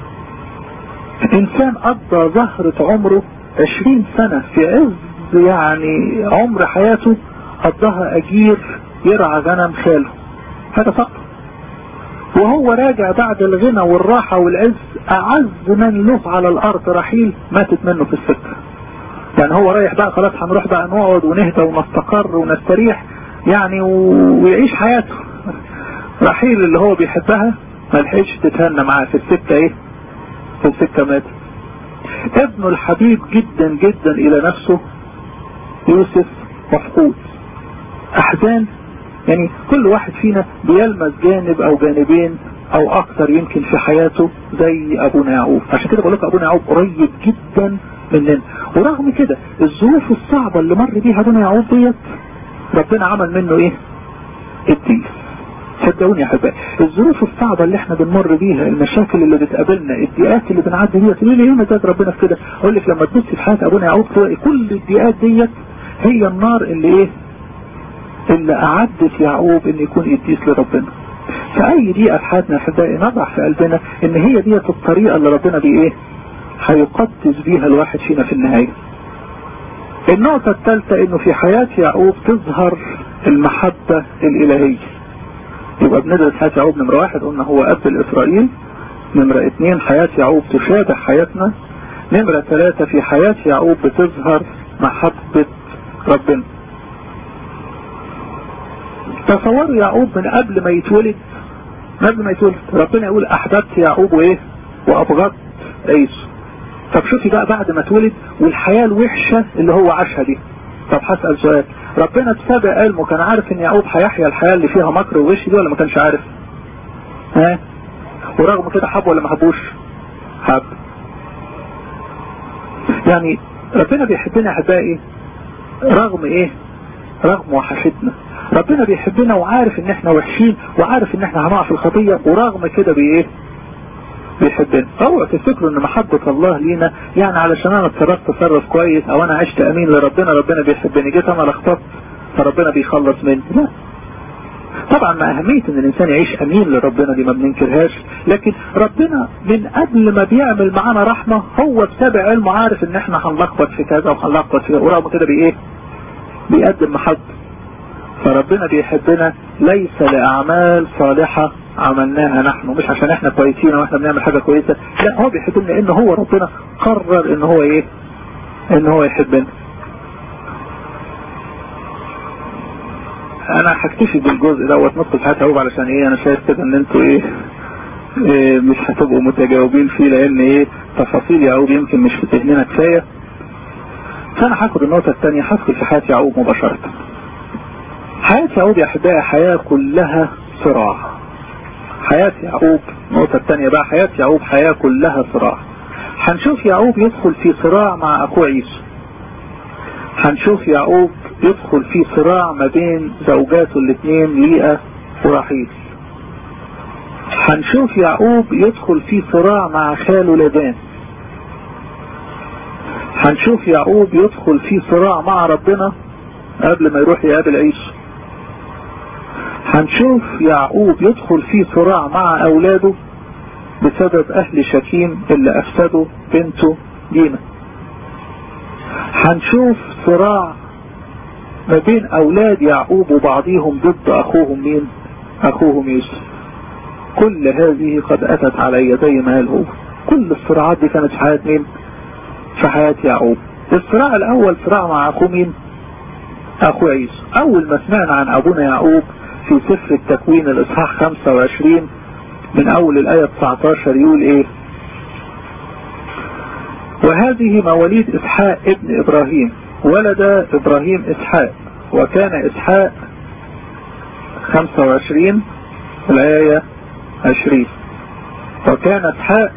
انسان قضى زهرة عمره عشرين سنة في عز يعني عمر حياته قضاها اجير يرعى غنم خاله هذا فقط وهو راجع بعد الغنى والراحة والعز اعز من له على الارض رحيل ماتت منه في السكة يعني هو رايح بقى خلاص هنروح بقى نقعد ونهدى ونستقر ونستريح يعني ويعيش حياته رحيل اللي هو بيحبها ما لحقش تتهنى معاه في السكة ايه في السكة مات ابنه الحبيب جدا جدا الى نفسه يوسف مفقود احزان يعني كل واحد فينا بيلمس جانب او جانبين او اكثر يمكن في حياته زي ابونا يعقوب عشان كده بقول لكم ابونا يعقوب قريب جدا مننا ورغم كده الظروف الصعبة اللي مر بيها ابونا يعقوب ديت ربنا عمل منه ايه الدين صدقوني يا احبائي الظروف الصعبة اللي احنا بنمر بيها المشاكل اللي بتقابلنا الضيقات اللي بنعدي بيها تقول لي ايه مزاج ربنا في كده اقول لك لما تبصي في حياة ابونا يعقوب تلاقي كل الضيقات ديت هي النار اللي ايه اللي اعدت يعقوب ان يكون قديس لربنا فاي دقيقة في حياتنا يا احبائي نضع في قلبنا ان هي ديت الطريقة اللي ربنا بايه هيقدس بيها الواحد فينا في النهاية النقطة الثالثة انه في حياة يعقوب تظهر المحبة الالهية يبقى بندرس حياة يعقوب نمرة واحد قلنا هو اب الاسرائيل نمرة اثنين حياة يعقوب تشابه حياتنا نمرة ثلاثة في حياة يعقوب بتظهر محبة ربنا تصوروا يعقوب من قبل ما يتولد من قبل ما يتولد ربنا يقول احببت يعقوب وايه وابغضت عيسو طب شوفي بقى بعد ما اتولد والحياة الوحشة اللي هو عاشها دي طب هسأل سؤال ربنا بسابق علمه كان عارف ان يعقوب هيحيا الحياة اللي فيها مكر وغش دي ولا ما كانش عارف ها ورغم كده حب ولا ما حبوش حب يعني ربنا بيحبنا احبائي رغم ايه رغم وحشتنا ربنا بيحبنا وعارف ان احنا وحشين وعارف ان احنا هنقع في الخطية ورغم كده بايه بيحبنا اوعوا تفتكروا ان محبة الله لينا يعني علشان انا اتصرفت تصرف كويس او انا عشت امين لربنا ربنا بيحبني جيت انا لخطبت فربنا بيخلص مني لا طبعا مع اهمية ان الانسان يعيش امين لربنا دي ما بننكرهاش لكن ربنا من قبل ما بيعمل معانا رحمة هو بتابع علمه عارف ان احنا هنلخبط في كذا وهنلخبط في ورغم كده بايه بيقدم محبة فربنا بيحبنا ليس لأعمال صالحة عملناها نحن مش عشان احنا كويسين واحنا بنعمل حاجة كويسة لا هو بيحبنا لان هو ربنا قرر ان هو ايه ان هو يحبنا انا هكتفي بالجزء دوت ندخل في حياتي علشان ايه انا شايف كده ان انتوا ايه, إيه مش هتبقوا متجاوبين فيه لان ايه تفاصيل يعقوب يمكن مش في ذهننا كفايه فانا هاخد النقطه الثانيه هدخل في حياه يعقوب مباشره حياة يعقوب يا أحبائي حياة كلها صراع حياة يعقوب النقطة الثانية بقى حياة يعقوب حياة كلها صراع هنشوف يعقوب يدخل في صراع مع أخوه عيسو هنشوف يعقوب يدخل في صراع ما بين زوجاته الاثنين ليئة ورحيل هنشوف يعقوب يدخل في صراع مع خاله لبان هنشوف يعقوب يدخل في صراع مع ربنا قبل ما يروح يقابل عيسو هنشوف يعقوب يدخل في صراع مع اولاده بسبب اهل شكيم اللي افسدوا بنته دينا هنشوف صراع ما بين اولاد يعقوب وبعضهم ضد اخوهم مين اخوهم يوسف كل هذه قد اتت علي زي ما قال هو كل الصراعات دي كانت في حياة مين في حياة يعقوب الصراع الاول صراع مع اخوه مين اخو عيسو اول ما سمعنا عن ابونا يعقوب في سفر التكوين الاصحاح 25 من اول الاية 19 يقول ايه وهذه مواليد اسحاق ابن ابراهيم ولد ابراهيم اسحاق وكان اسحاق 25 الاية 20 وكان اسحاق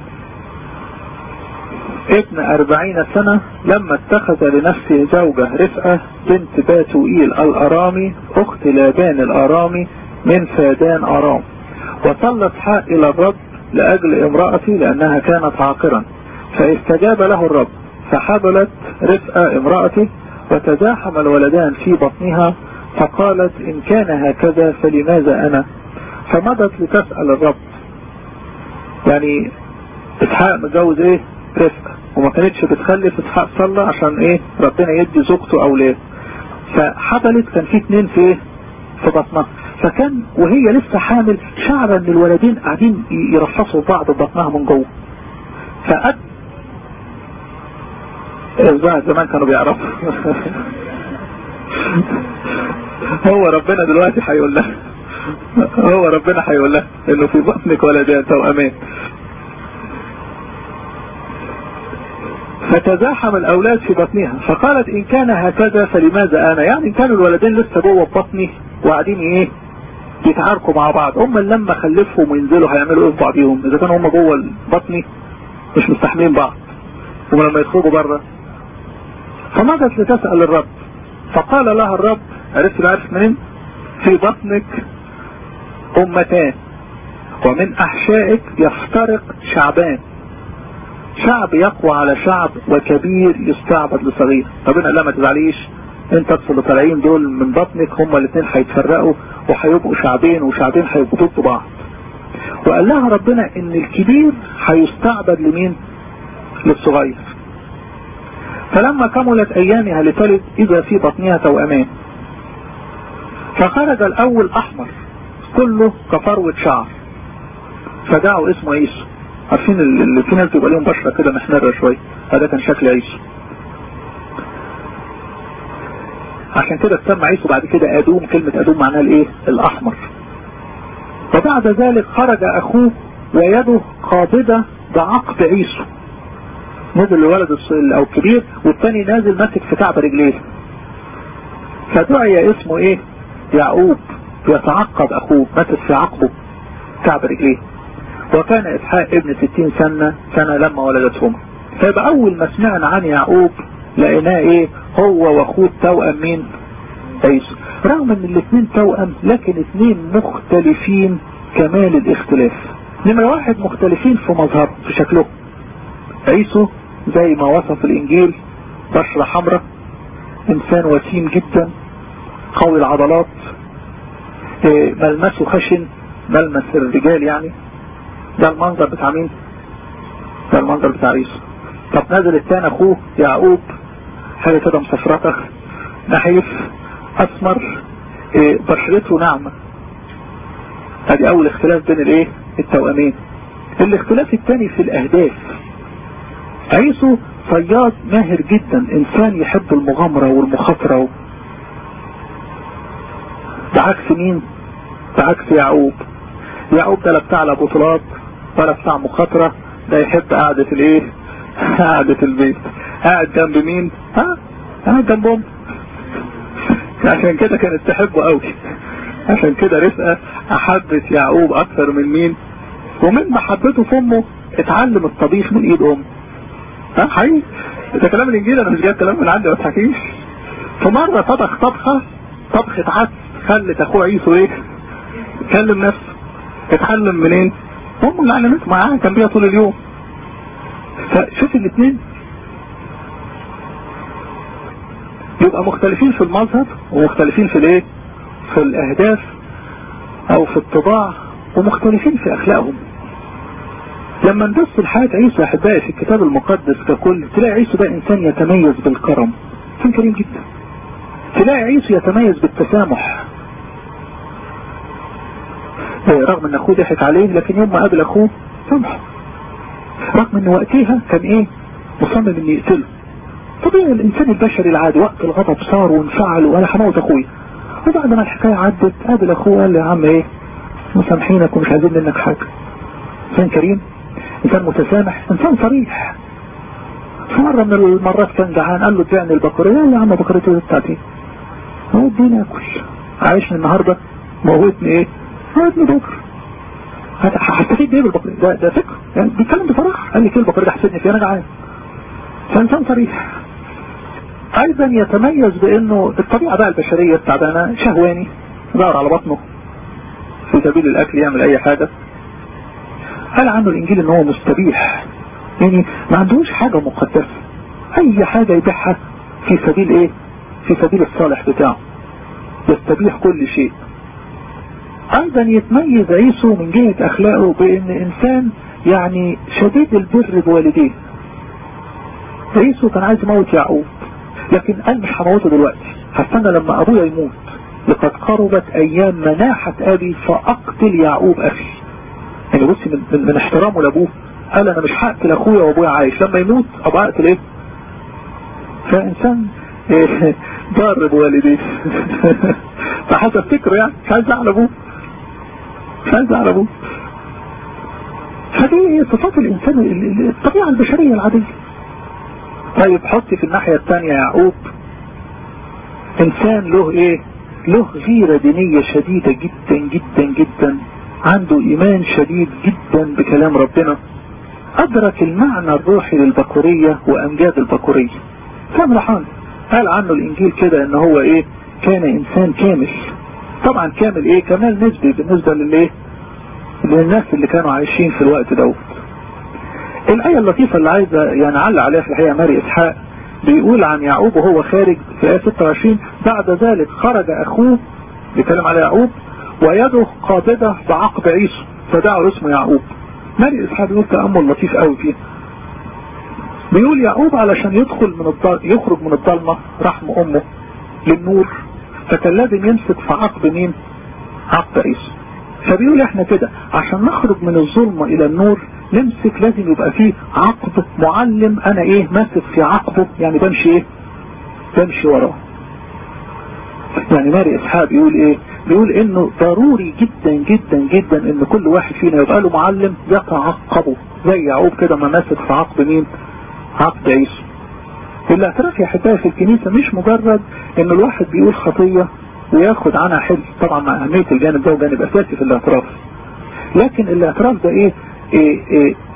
ابن أربعين سنة لما اتخذ لنفسه زوجة رفقة بنت باتوئيل الأرامي أخت لابان الأرامي من فادان أرام وصلى اسحاق إلى الرب لأجل امرأتي لأنها كانت عاقرا فاستجاب له الرب فحبلت رفقة امرأتي وتزاحم الولدان في بطنها فقالت إن كان هكذا فلماذا أنا فمضت لتسأل الرب يعني اسحاق متجوز ايه رفقة وما كانتش بتخلف اسحاق صلى عشان ايه ربنا يدي زوجته اولاد فحبلت كان في اتنين في ايه في بطنها فكان وهي لسه حامل شعر ان الولدين قاعدين يرفصوا بعض بطنها من جوه فقد زمان كانوا بيعرفوا هو ربنا دلوقتي هيقول لها هو ربنا هيقول لها انه في بطنك ولدان توأمان فتزاحم الاولاد في بطنها فقالت ان كان هكذا فلماذا انا يعني ان كانوا الولدين لسه جوه بطني وقاعدين ايه يتعاركوا مع بعض هم لما خلفهم وينزلوا هيعملوا ايه في بعضهم اذا كانوا هم جوه بطني مش مستحملين بعض ولما يخرجوا بره فمضت لتسأل الرب فقال لها الرب عرفت عارف منين في بطنك امتان ومن احشائك يفترق شعبان شعب يقوى على شعب وكبير يستعبد لصغير ربنا قال لها ما تزعليش انت اللي طالعين دول من بطنك هما الاثنين هيتفرقوا وهيبقوا شعبين وشعبين هيبقوا ضد بعض وقال لها ربنا ان الكبير هيستعبد لمين للصغير فلما كملت ايامها لتلد اذا في بطنها توأمان فخرج الاول احمر كله كفروة شعر فدعوا اسمه عيسو عارفين اللي في ناس بيبقى لهم بشرة كده محمرة شوية هذا كان شكل عيسو عشان كده اتسمى عيسو بعد كده ادوم كلمة ادوم معناها الايه الاحمر وبعد ذلك خرج اخوه ويده قابضة بعقب عيسو نزل الولد او الكبير والتاني نازل ماسك في كعب رجليه فدعي اسمه ايه يعقوب يتعقب اخوه ماسك في عقبه كعب رجليه وكان اسحاق ابن ستين سنة سنة لما ولدتهما فيبقى اول ما سمعنا عن يعقوب لقيناه ايه هو واخوه التوأم مين عيسو رغم ان الاثنين توأم لكن اثنين مختلفين كمال الاختلاف نمرة واحد مختلفين في مظهر في شكلهم عيسو زي ما وصف الانجيل بشرة حمراء انسان وسيم جدا قوي العضلات ملمسه خشن ملمس الرجال يعني ده المنظر بتاع مين ده المنظر بتاع عيسو طب نزل الثاني اخوه يعقوب حاجة كده مصفرته نحيف اسمر إيه بشرته ناعمة ادي اول اختلاف بين الايه التوأمين الاختلاف الثاني في الاهداف عيسو صياد ماهر جدا انسان يحب المغامرة والمخاطرة بعكس مين بعكس يعقوب يعقوب ده لا بتاع لا بطولات ولا بتاع مخاطرة ده يحب قعدة الايه قعدة البيت قاعد جنب مين ها قاعد جنبهم عشان كده كانت تحبه قوي عشان كده رفقة احبت يعقوب اكثر من مين ومن محبته في امه اتعلم الطبيخ من ايد امه ها حقيقي ده كلام الانجيل انا مش جايب كلام من عندي ما تحكيش في مرة طبخ طبخة طبخة عدس خلت اخوه عيسو ايه كلم نفسه اتعلم منين امه اللي علمته معاه كان بيها طول اليوم فشوف الاثنين يبقى مختلفين في المظهر ومختلفين في الايه في الاهداف او في الطباع ومختلفين في اخلاقهم لما ندرس الحياة عيسو احبائي في الكتاب المقدس ككل تلاقي عيسو ده انسان يتميز بالكرم انسان كريم جدا تلاقي عيسو يتميز بالتسامح رغم ان اخوه ضحك عليه لكن يوم ما قابل اخوه سامحه رغم ان وقتها كان ايه مصمم ان يقتله طبيعي الانسان البشري العادي وقت الغضب صار وانفعل وانا هموت اخويا وبعد ما الحكاية عدت قابل اخوه قال له يا عم ايه مسامحينك ومش عايزين منك حاجة انسان كريم انسان متسامح انسان صريح في مرة من المرات كان جعان قال له ادعني البقرية قال له يا عم بقريتي بتاعتي هو اديني اكل عايشني النهاردة موتني ايه موتني بكرة هستفيد ايه بالبقرية ده, ده فكر يعني بيتكلم بصراحة قال لي كيف البقرية حسدني فيها انا جعان فانسان صريح ايضا يتميز بانه الطبيعة بقى البشرية التعبانة شهواني دار على بطنه في سبيل الاكل يعمل اي حاجة قال عنه الانجيل ان هو مستبيح يعني ما عندوش حاجة مقدسة اي حاجة يبيعها في سبيل ايه في سبيل الصالح بتاعه يستبيح كل شيء ايضا يتميز عيسو من جهة اخلاقه بان انسان يعني شديد البر بوالديه عيسو كان عايز يموت يعقوب لكن قال مش هموته دلوقتي هستنى لما ابويا يموت لقد قربت ايام مناحة ابي فاقتل يعقوب اخي يعني بصي من, من, من احترامه لابوه قال انا مش هقتل اخويا وابويا عايش لما يموت ابقى اقتل ايه فانسان إيه ضار بوالديه فحسب فكره يعني مش عايز على ابوه مش عايز على ابوه فدي صفات الانسان الطبيعة البشرية العادية طيب حطي في الناحية الثانية يعقوب انسان له ايه له غيرة دينية شديدة جدا جدا جدا عنده ايمان شديد جدا بكلام ربنا ادرك المعنى الروحي للبكورية وامجاد البكورية سامرحان قال عنه الانجيل كده ان هو ايه كان انسان كامل طبعا كامل ايه كمال نسبي بالنسبة للايه للناس اللي كانوا عايشين في الوقت دوت الآية اللطيفة اللي عايزة يعني علق عليها في الحقيقة ماري إسحاق بيقول عن يعقوب وهو خارج في آية 26 بعد ذلك خرج أخوه بيتكلم على يعقوب ويده قابضة بعقب عيسو فدعوا اسمه يعقوب ماري إسحاق بيقول تأمل لطيف قوي فيه بيقول يعقوب علشان يدخل من الضل... يخرج من الضلمة رحم أمه للنور فكان لازم يمسك في عقب مين عقب عيسو فبيقول احنا كده عشان نخرج من الظلمة الى النور نمسك لازم يبقى فيه عقب معلم انا ايه ماسك في عقبه يعني بمشي ايه بمشي وراه يعني ماري اسحاق بيقول ايه بيقول انه ضروري جدا جدا جدا ان كل واحد فينا يبقى له معلم يتعقبه زي يعقوب كده ما ماسك في عقب مين عقب عيسو الاعتراف يا احبائي في الكنيسة مش مجرد ان الواحد بيقول خطية وياخد عنها حل طبعا مع اهمية الجانب ده وجانب اساسي في الاعتراف لكن الاعتراف ده ايه, إيه, إيه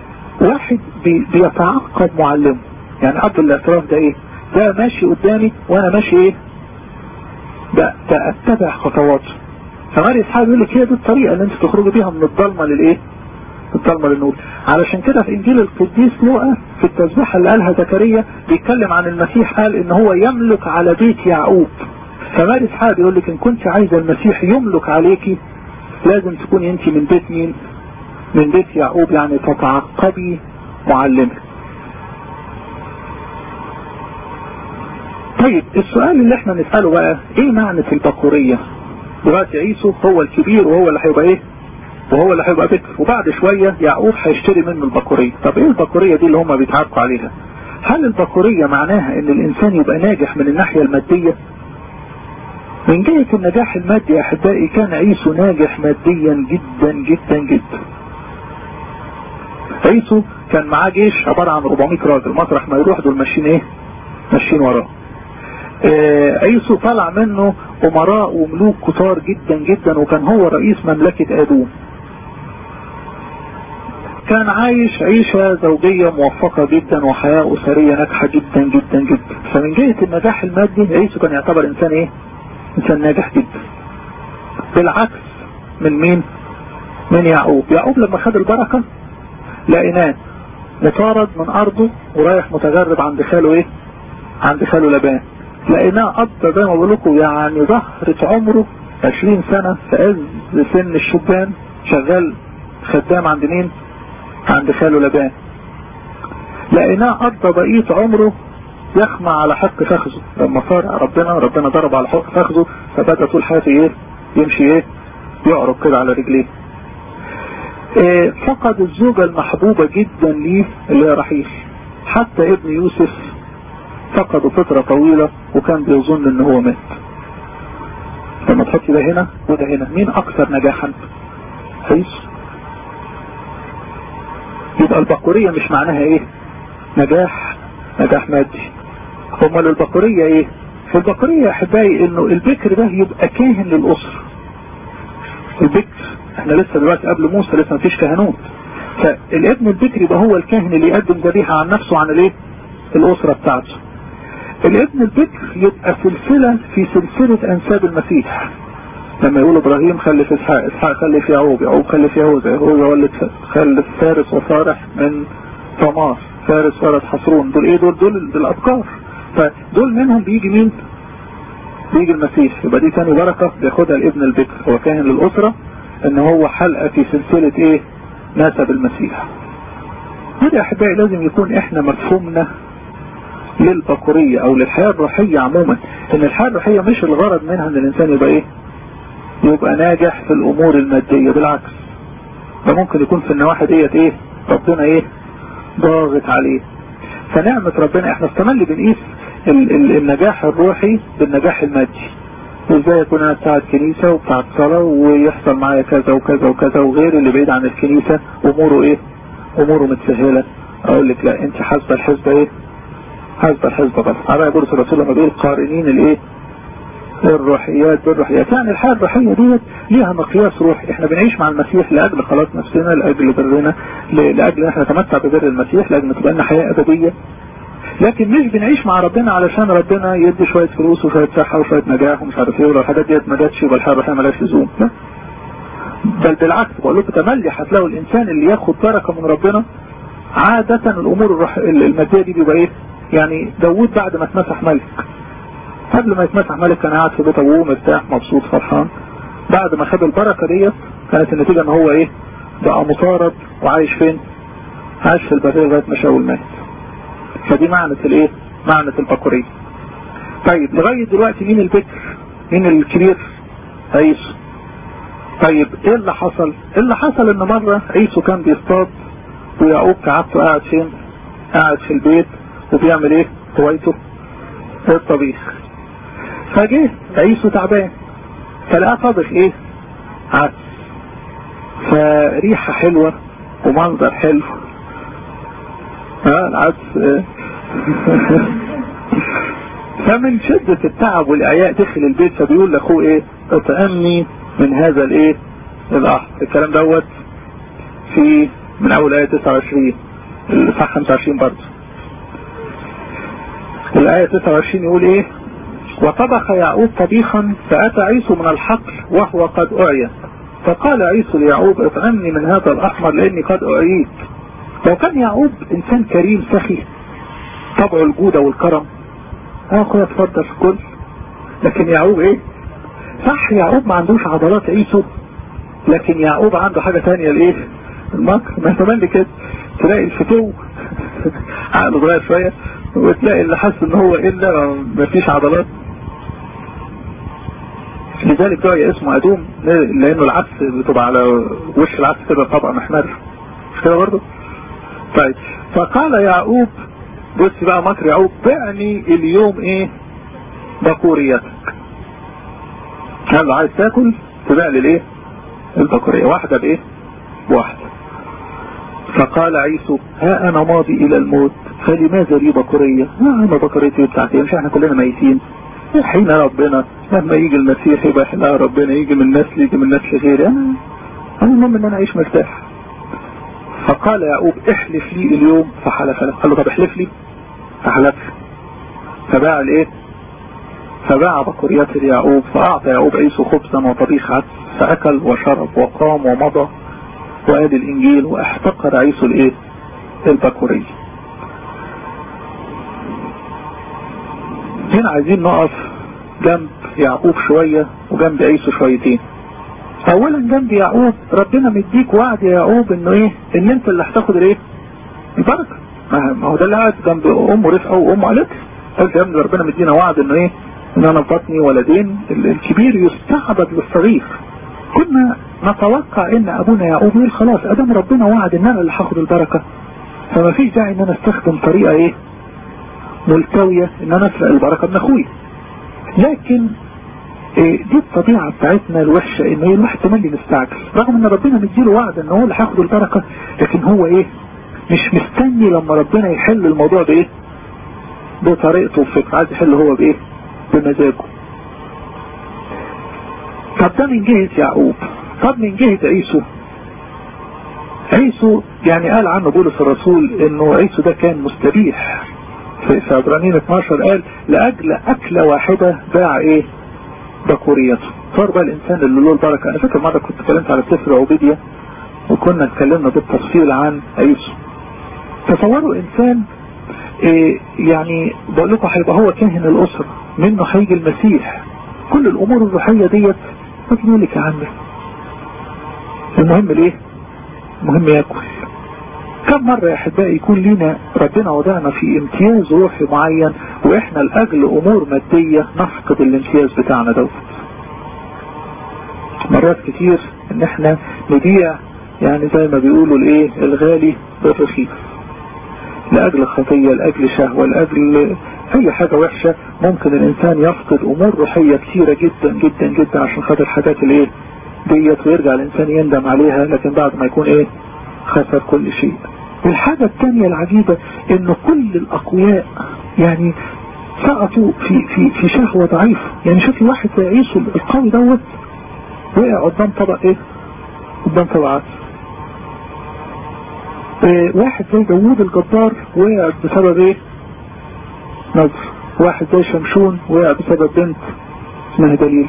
واحد بي بيتعقب معلمه يعني اب الاعتراف ده ايه ده ماشي قدامي وانا ماشي ايه ده اتبع خطواته فماري اسحاق يقول لك هي دي الطريقه اللي انت تخرجي بيها من الضلمه للايه الضلمه للنور علشان كده في انجيل القديس لوقا في التسبيحه اللي قالها زكريا بيتكلم عن المسيح قال ان هو يملك على بيت يعقوب فماري اسحاق يقول لك ان كنت عايزه المسيح يملك عليكي لازم تكوني انت من بيت مين من بيت يعقوب يعني تتعقبي معلمك طيب السؤال اللي احنا نسأله بقى ايه معنى البكورية دلوقتي عيسو هو الكبير وهو اللي هيبقى ايه وهو اللي هيبقى بكر وبعد شوية يعقوب هيشتري منه البكورية طب ايه البكورية دي اللي هم بيتعاركوا عليها هل البكورية معناها ان الانسان يبقى ناجح من الناحية المادية من جهة النجاح المادي يا احبائي كان عيسو ناجح ماديا جدا جدا جدا عيسو كان معاه جيش عبارة عن 400 راجل مطرح ما يروح دول ماشيين ايه ماشيين وراه عيسو طلع منه امراء وملوك كتار جدا جدا وكان هو رئيس مملكة ادوم كان عايش عيشة زوجية موفقة جدا وحياة اسرية ناجحة جدا جدا جدا فمن جهة النجاح المادي عيسو كان يعتبر انسان ايه انسان ناجح جدا بالعكس من مين من يعقوب يعقوب لما خد البركة لقيناه مطارد من ارضه ورايح متغرب عند خاله ايه عند خاله لبان لقيناه قضى زي ما بقول لكم يعني ظهرة عمره 20 سنة في عز سن الشبان شغال خدام عند مين عند خاله لبان لقيناه قضى بقية عمره يخمع على حق فخذه لما صار ربنا ربنا ضرب على حق فخذه فبدأ طول حياته ايه يمشي ايه يعرض كده على رجليه إيه فقد الزوجة المحبوبة جدا ليه اللي هي رحيل حتى ابن يوسف فقده فترة طويلة وكان بيظن ان هو مات لما تحطي ده هنا وده هنا مين اكثر نجاحا حيث يبقى البقورية مش معناها ايه نجاح نجاح مادي امال البقورية ايه في البقورية يا احبائي انه البكر ده يبقى كاهن للاسر البكر احنا لسه دلوقتي قبل موسى لسه مفيش كهنوت فالابن البكر يبقى هو الكاهن اللي يقدم ذبيحة عن نفسه عن الايه الاسرة بتاعته الابن البكر يبقى سلسلة في سلسلة انساب المسيح لما يقول ابراهيم خلف اسحاق اسحاق خلف يعقوب يعقوب خلف يهوذا يهوذا ولد خلف فارس وصارح من ثمار فارس ولد حصرون دول ايه دول دول الابكار فدول منهم بيجي مين بيجي المسيح يبقى دي تاني بركة بياخدها الابن البكر هو كاهن للاسرة ان هو حلقة في سلسلة ايه نسب المسيح هذا يا احبائي لازم يكون احنا مفهومنا للبقورية او للحياة الروحية عموما ان الحياة الروحية مش الغرض منها ان الانسان يبقى ايه يبقى ناجح في الامور المادية بالعكس ده ممكن يكون في النواحي ديت ايه ربنا ايه ضاغط عليه فنعمة ربنا احنا استمل بنقيس ال ال النجاح الروحي بالنجاح المادي ازاي اكون انا بتاعت كنيسة وبتاعت صلاة ويحصل معايا كذا وكذا وكذا وغير اللي بعيد عن الكنيسة اموره ايه اموره متسهلة اقول لك لا انت حاسبة الحسبة ايه حاسبة الحسبة بس على بولس الرسول لما بيقول قارنين الايه الروحيات بالروحيات يعني الحياة الروحية ديت ليها مقياس روحي احنا بنعيش مع المسيح لاجل خلاص نفسنا لاجل برنا لاجل ان احنا نتمتع ببر المسيح لاجل تبقى لنا حياة ابدية لكن مش بنعيش مع ربنا علشان ربنا يدي شوية فلوس وشوية صحة وشوية نجاح ومش عارف ايه ولو الحاجات ديت ما جاتش يبقى الحياة الروحية مالهاش لزوم لا بل بالعكس بقول لكم تملي هتلاقوا الانسان اللي ياخد بركة من ربنا عادة الامور الروح المادية دي بيبقى ايه يعني داوود بعد ما اتمسح ملك قبل ما يتمسح ملك كان قاعد في بيت ابوه مرتاح مبسوط فرحان بعد ما خد البركة ديت كانت النتيجة ان هو ايه بقى مطارد وعايش فين عايش في البرية لغاية ما شاول مات فدي معنى الايه معنى البقورية طيب لغاية دلوقتي مين البكر مين الكبير عيسو طيب ايه اللي حصل اللي حصل ان مرة عيسو كان بيصطاد ويعقوب كعبته قاعد فين قاعد في البيت وبيعمل ايه هوايته الطبيخ فجه عيسو تعبان فلقى طبخ ايه عدس فريحة حلوة ومنظر حلو ها العدس فمن شدة التعب والإعياء دخل البيت فبيقول لأخوه ايه اطعمني من هذا الايه الأحد الكلام دوت في من أول آية 29 الإصحاح 25 برضه الآية 29 يقول إيه وطبخ يعقوب طبيخا فأتى عيسو من الحقل وهو قد أعيا فقال عيسو ليعقوب اطعمني من هذا الأحمر لأني قد أعيت لو كان يعقوب إنسان كريم سخي طبعه الجودة والكرم اه اخويا اتفضل كل لكن يعقوب ايه صح يعقوب ما عندوش عضلات عيسو لكن يعقوب عنده حاجة تانية الايه المكر ما تملي كده تلاقي الفتو عقله صغير شوية وتلاقي اللي حاسس ان هو الا ما فيش عضلات لذلك دعي اسمه ادوم لانه العدس بتبقى على وش العدس كده طبقة محمر مش كده برضه طيب فقال يعقوب بص بقى مكر يعقوب بعني اليوم ايه بكوريتك قال له عايز تاكل تبيع لي الايه البكورية واحدة بايه بواحدة فقال عيسو ها انا ماضي الى الموت فلماذا لي بكورية ما انا بكوريتي بتاعتي مش احنا كلنا ميتين حين ربنا لما يجي المسيح يبقى حين ربنا يجي من نسل يجي من نسل غيري انا المهم ان انا اعيش مرتاح فقال يعقوب احلف لي اليوم فحلف له قال له طب احلف لي فحلف فباع الايه فباع بكوريات ليعقوب فاعطى يعقوب عيسو خبزا وطبيخ عدس فاكل وشرب وقام ومضى وقال الانجيل واحتقر عيسو الايه البكورية هنا عايزين نقف جنب يعقوب شوية وجنب عيسو شويتين اولا جنب يعقوب ربنا مديك وعد يا يعقوب انه ايه ان انت اللي هتاخد الايه البركه ما هو ده اللي قاعد جنب امه رفقه وامه قالت قلت يا ابني ربنا مدينا وعد انه ايه ان انا في بطني ولدين الكبير يستعبد للصغير كنا نتوقع ان ابونا يعقوب يقول خلاص ادام ربنا وعد ان انا اللي هاخد البركه فما فيش داعي ان انا استخدم طريقه ايه ملتويه ان انا اسرق البركه من اخويا لكن إيه دي الطبيعة بتاعتنا الوحشة ان ايه الواحد تملي مستعجل رغم ان ربنا مديله وعد ان هو اللي هياخد البركة لكن هو ايه مش مستني لما ربنا يحل الموضوع بايه بطريقته وفكره عايز يحل هو بايه بمزاجه طب ده من جهة يعقوب طب من جهة عيسو عيسو يعني قال عنه بولس الرسول انه عيسو ده كان مستبيح في عبرانيين 12 قال لاجل اكلة واحدة باع ايه بكوريته صار بقى الانسان اللي له البركة انا فاكر مرة كنت اتكلمت على سفر عبيدية وكنا اتكلمنا بالتفصيل عن عيسو تصوروا انسان إيه يعني بقول لكم هيبقى هو كاهن الاسرة منه هيجي المسيح كل الامور الروحية ديت لكن يقول لك يا عم المهم الايه المهم ياكل كم مرة يا احبائي يكون لينا ربنا وضعنا في امتياز روحي معين واحنا لاجل امور مادية نفقد الامتياز بتاعنا دوت مرات كتير ان احنا نبيع يعني زي ما بيقولوا الايه الغالي بالرخيص لاجل خطية لاجل شهوة لاجل اي حاجة وحشة ممكن الانسان يفقد امور روحية كتيرة جدا جدا جدا عشان خاطر الحاجات الايه ديت ويرجع الانسان يندم عليها لكن بعد ما يكون ايه خسر كل شيء الحاجة الثانية العجيبة ان كل الاقوياء يعني سقطوا في في في شهوة ضعيفة يعني شوفي واحد زي عيسو القوي دوت وقع قدام طبق ايه قدام طبق عدس إيه واحد زي داوود الجبار وقع بسبب ايه نظر واحد زي شمشون وقع بسبب بنت اسمها دليل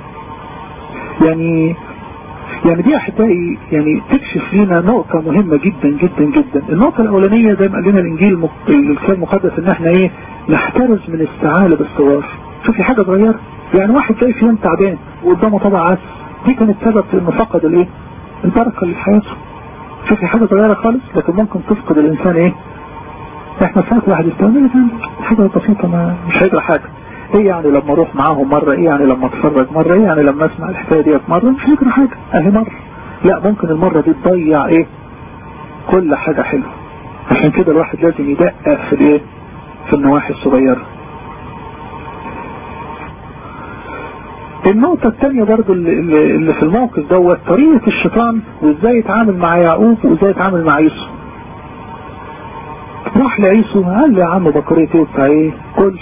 يعني يعني دي احبائي يعني تكشف لنا نقطة مهمة جدا جدا جدا النقطة الاولانية زي ما قال لنا الانجيل الكتاب المقدس ان احنا ايه نحترز من السعالة الصغار شوفي حاجة صغيرة يعني واحد جاي في يوم تعبان وقدامه طبع عدس دي كانت سبب في انه فقد الايه البركة اللي في حياته شوفي حاجة صغيرة خالص لكن ممكن تفقد الانسان ايه احنا ساعات واحد يستعمل حاجة بسيطة ما مش هيجرى حاجة ايه يعني لما اروح معاهم مرة ايه يعني لما اتفرج مرة ايه يعني لما اسمع الحكاية ديت مرة مش هيجرى حاجة اهي مرة لا ممكن المرة دي تضيع ايه كل حاجة حلوة عشان كده الواحد لازم يدقق في الايه في النواحي الصغيرة النقطة الثانية برضو اللي, اللي في الموقف دوت طريقة الشيطان وازاي يتعامل مع يعقوب وازاي يتعامل مع عيسو راح لعيسو قال له يا عم بكرية ايه بتاع ايه كل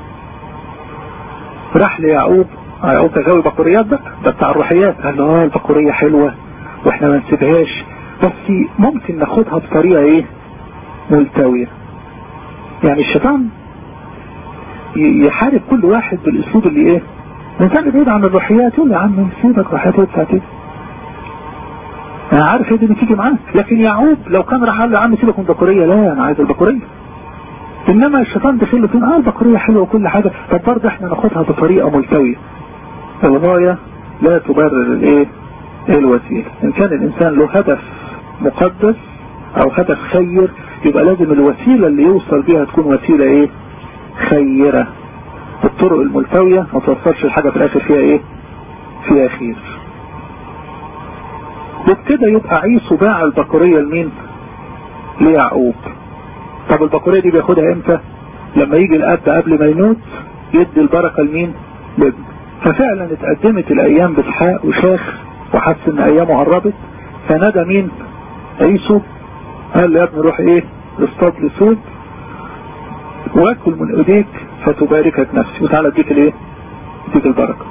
راح ليعقوب يعقوب ده غاوي بكوريات بقى ده بتاع الروحيات قال له اه البكورية حلوة واحنا ما نسيبهاش بس ممكن ناخدها بطريقة ايه ملتوية يعني الشيطان يحارب كل واحد بالاسلوب اللي ايه الانسان بعيد عن الروحيات يقول يا عم سيبك روحيات ايه بتاعت ايه انا عارف ايه دي بتيجي معاك لكن يعقوب لو كان راح قال له يا عم سيبك من البكوريه لا انا عايز البكوريه انما الشيطان دخل له فين اه البكوريه حلوه وكل حاجه طب برضه احنا ناخدها بطريقه ملتويه الغايه لا تبرر الايه الوسيله ان كان الانسان له هدف مقدس او هدف خير يبقى لازم الوسيله اللي يوصل بيها تكون وسيله ايه خيره الطرق الملتويه ما توصلش الحاجه في الاخر فيها ايه فيها خير وبكده يبقى عيسو باع البكورية لمين ليعقوب طب البكورية دي بياخدها امتى لما يجي الاب قبل ما يموت يدي البركة لمين لابن ففعلا اتقدمت الايام باسحاق وشاخ وحس ان ايامه قربت فنادى مين عيسو قال له يا ابني روح ايه اصطاد لي صوت واكل من ايديك فتباركك نفسي وتعالى اديك الايه اديك البركه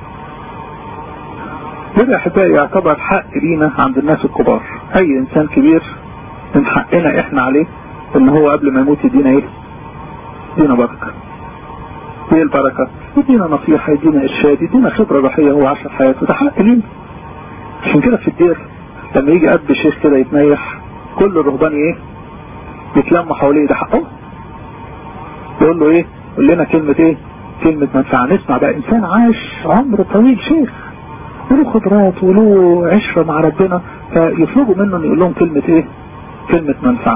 كده احبائي يعتبر حق لينا عند الناس الكبار اي انسان كبير من حقنا احنا عليه ان هو قبل ما يموت يدينا ايه يدينا بركة ايه البركة يدينا نصيحة يدينا ارشاد يدينا خبرة روحية هو عاش حياته ده حق لينا عشان كده في الدير لما يجي اب شيخ كده يتنيح كل الرهبان ايه يتلموا حواليه ده حقه يقول له ايه قول لنا كلمة ايه كلمة منفعة نسمع بقى انسان عاش عمر طويل شيخ وله خبرات وله عشرة مع ربنا فيطلبوا منه ان يقول لهم كلمة ايه كلمة منفعة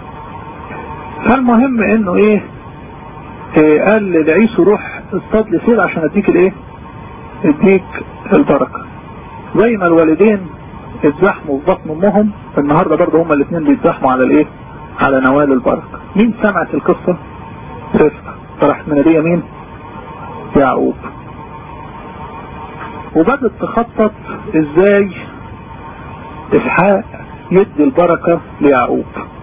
فالمهم انه ايه, إيه قال لعيسو روح اصطاد لي سير عشان اديك الايه اديك البركة زي ما الوالدين اتزحموا في بطن امهم النهاردة برضه هما الاثنين بيتزحموا على الايه على نوال البركة مين سمعت القصة رفقة طرحت منادية مين يعقوب وبدت تخطط ازاي اسحاق يدي البركة ليعقوب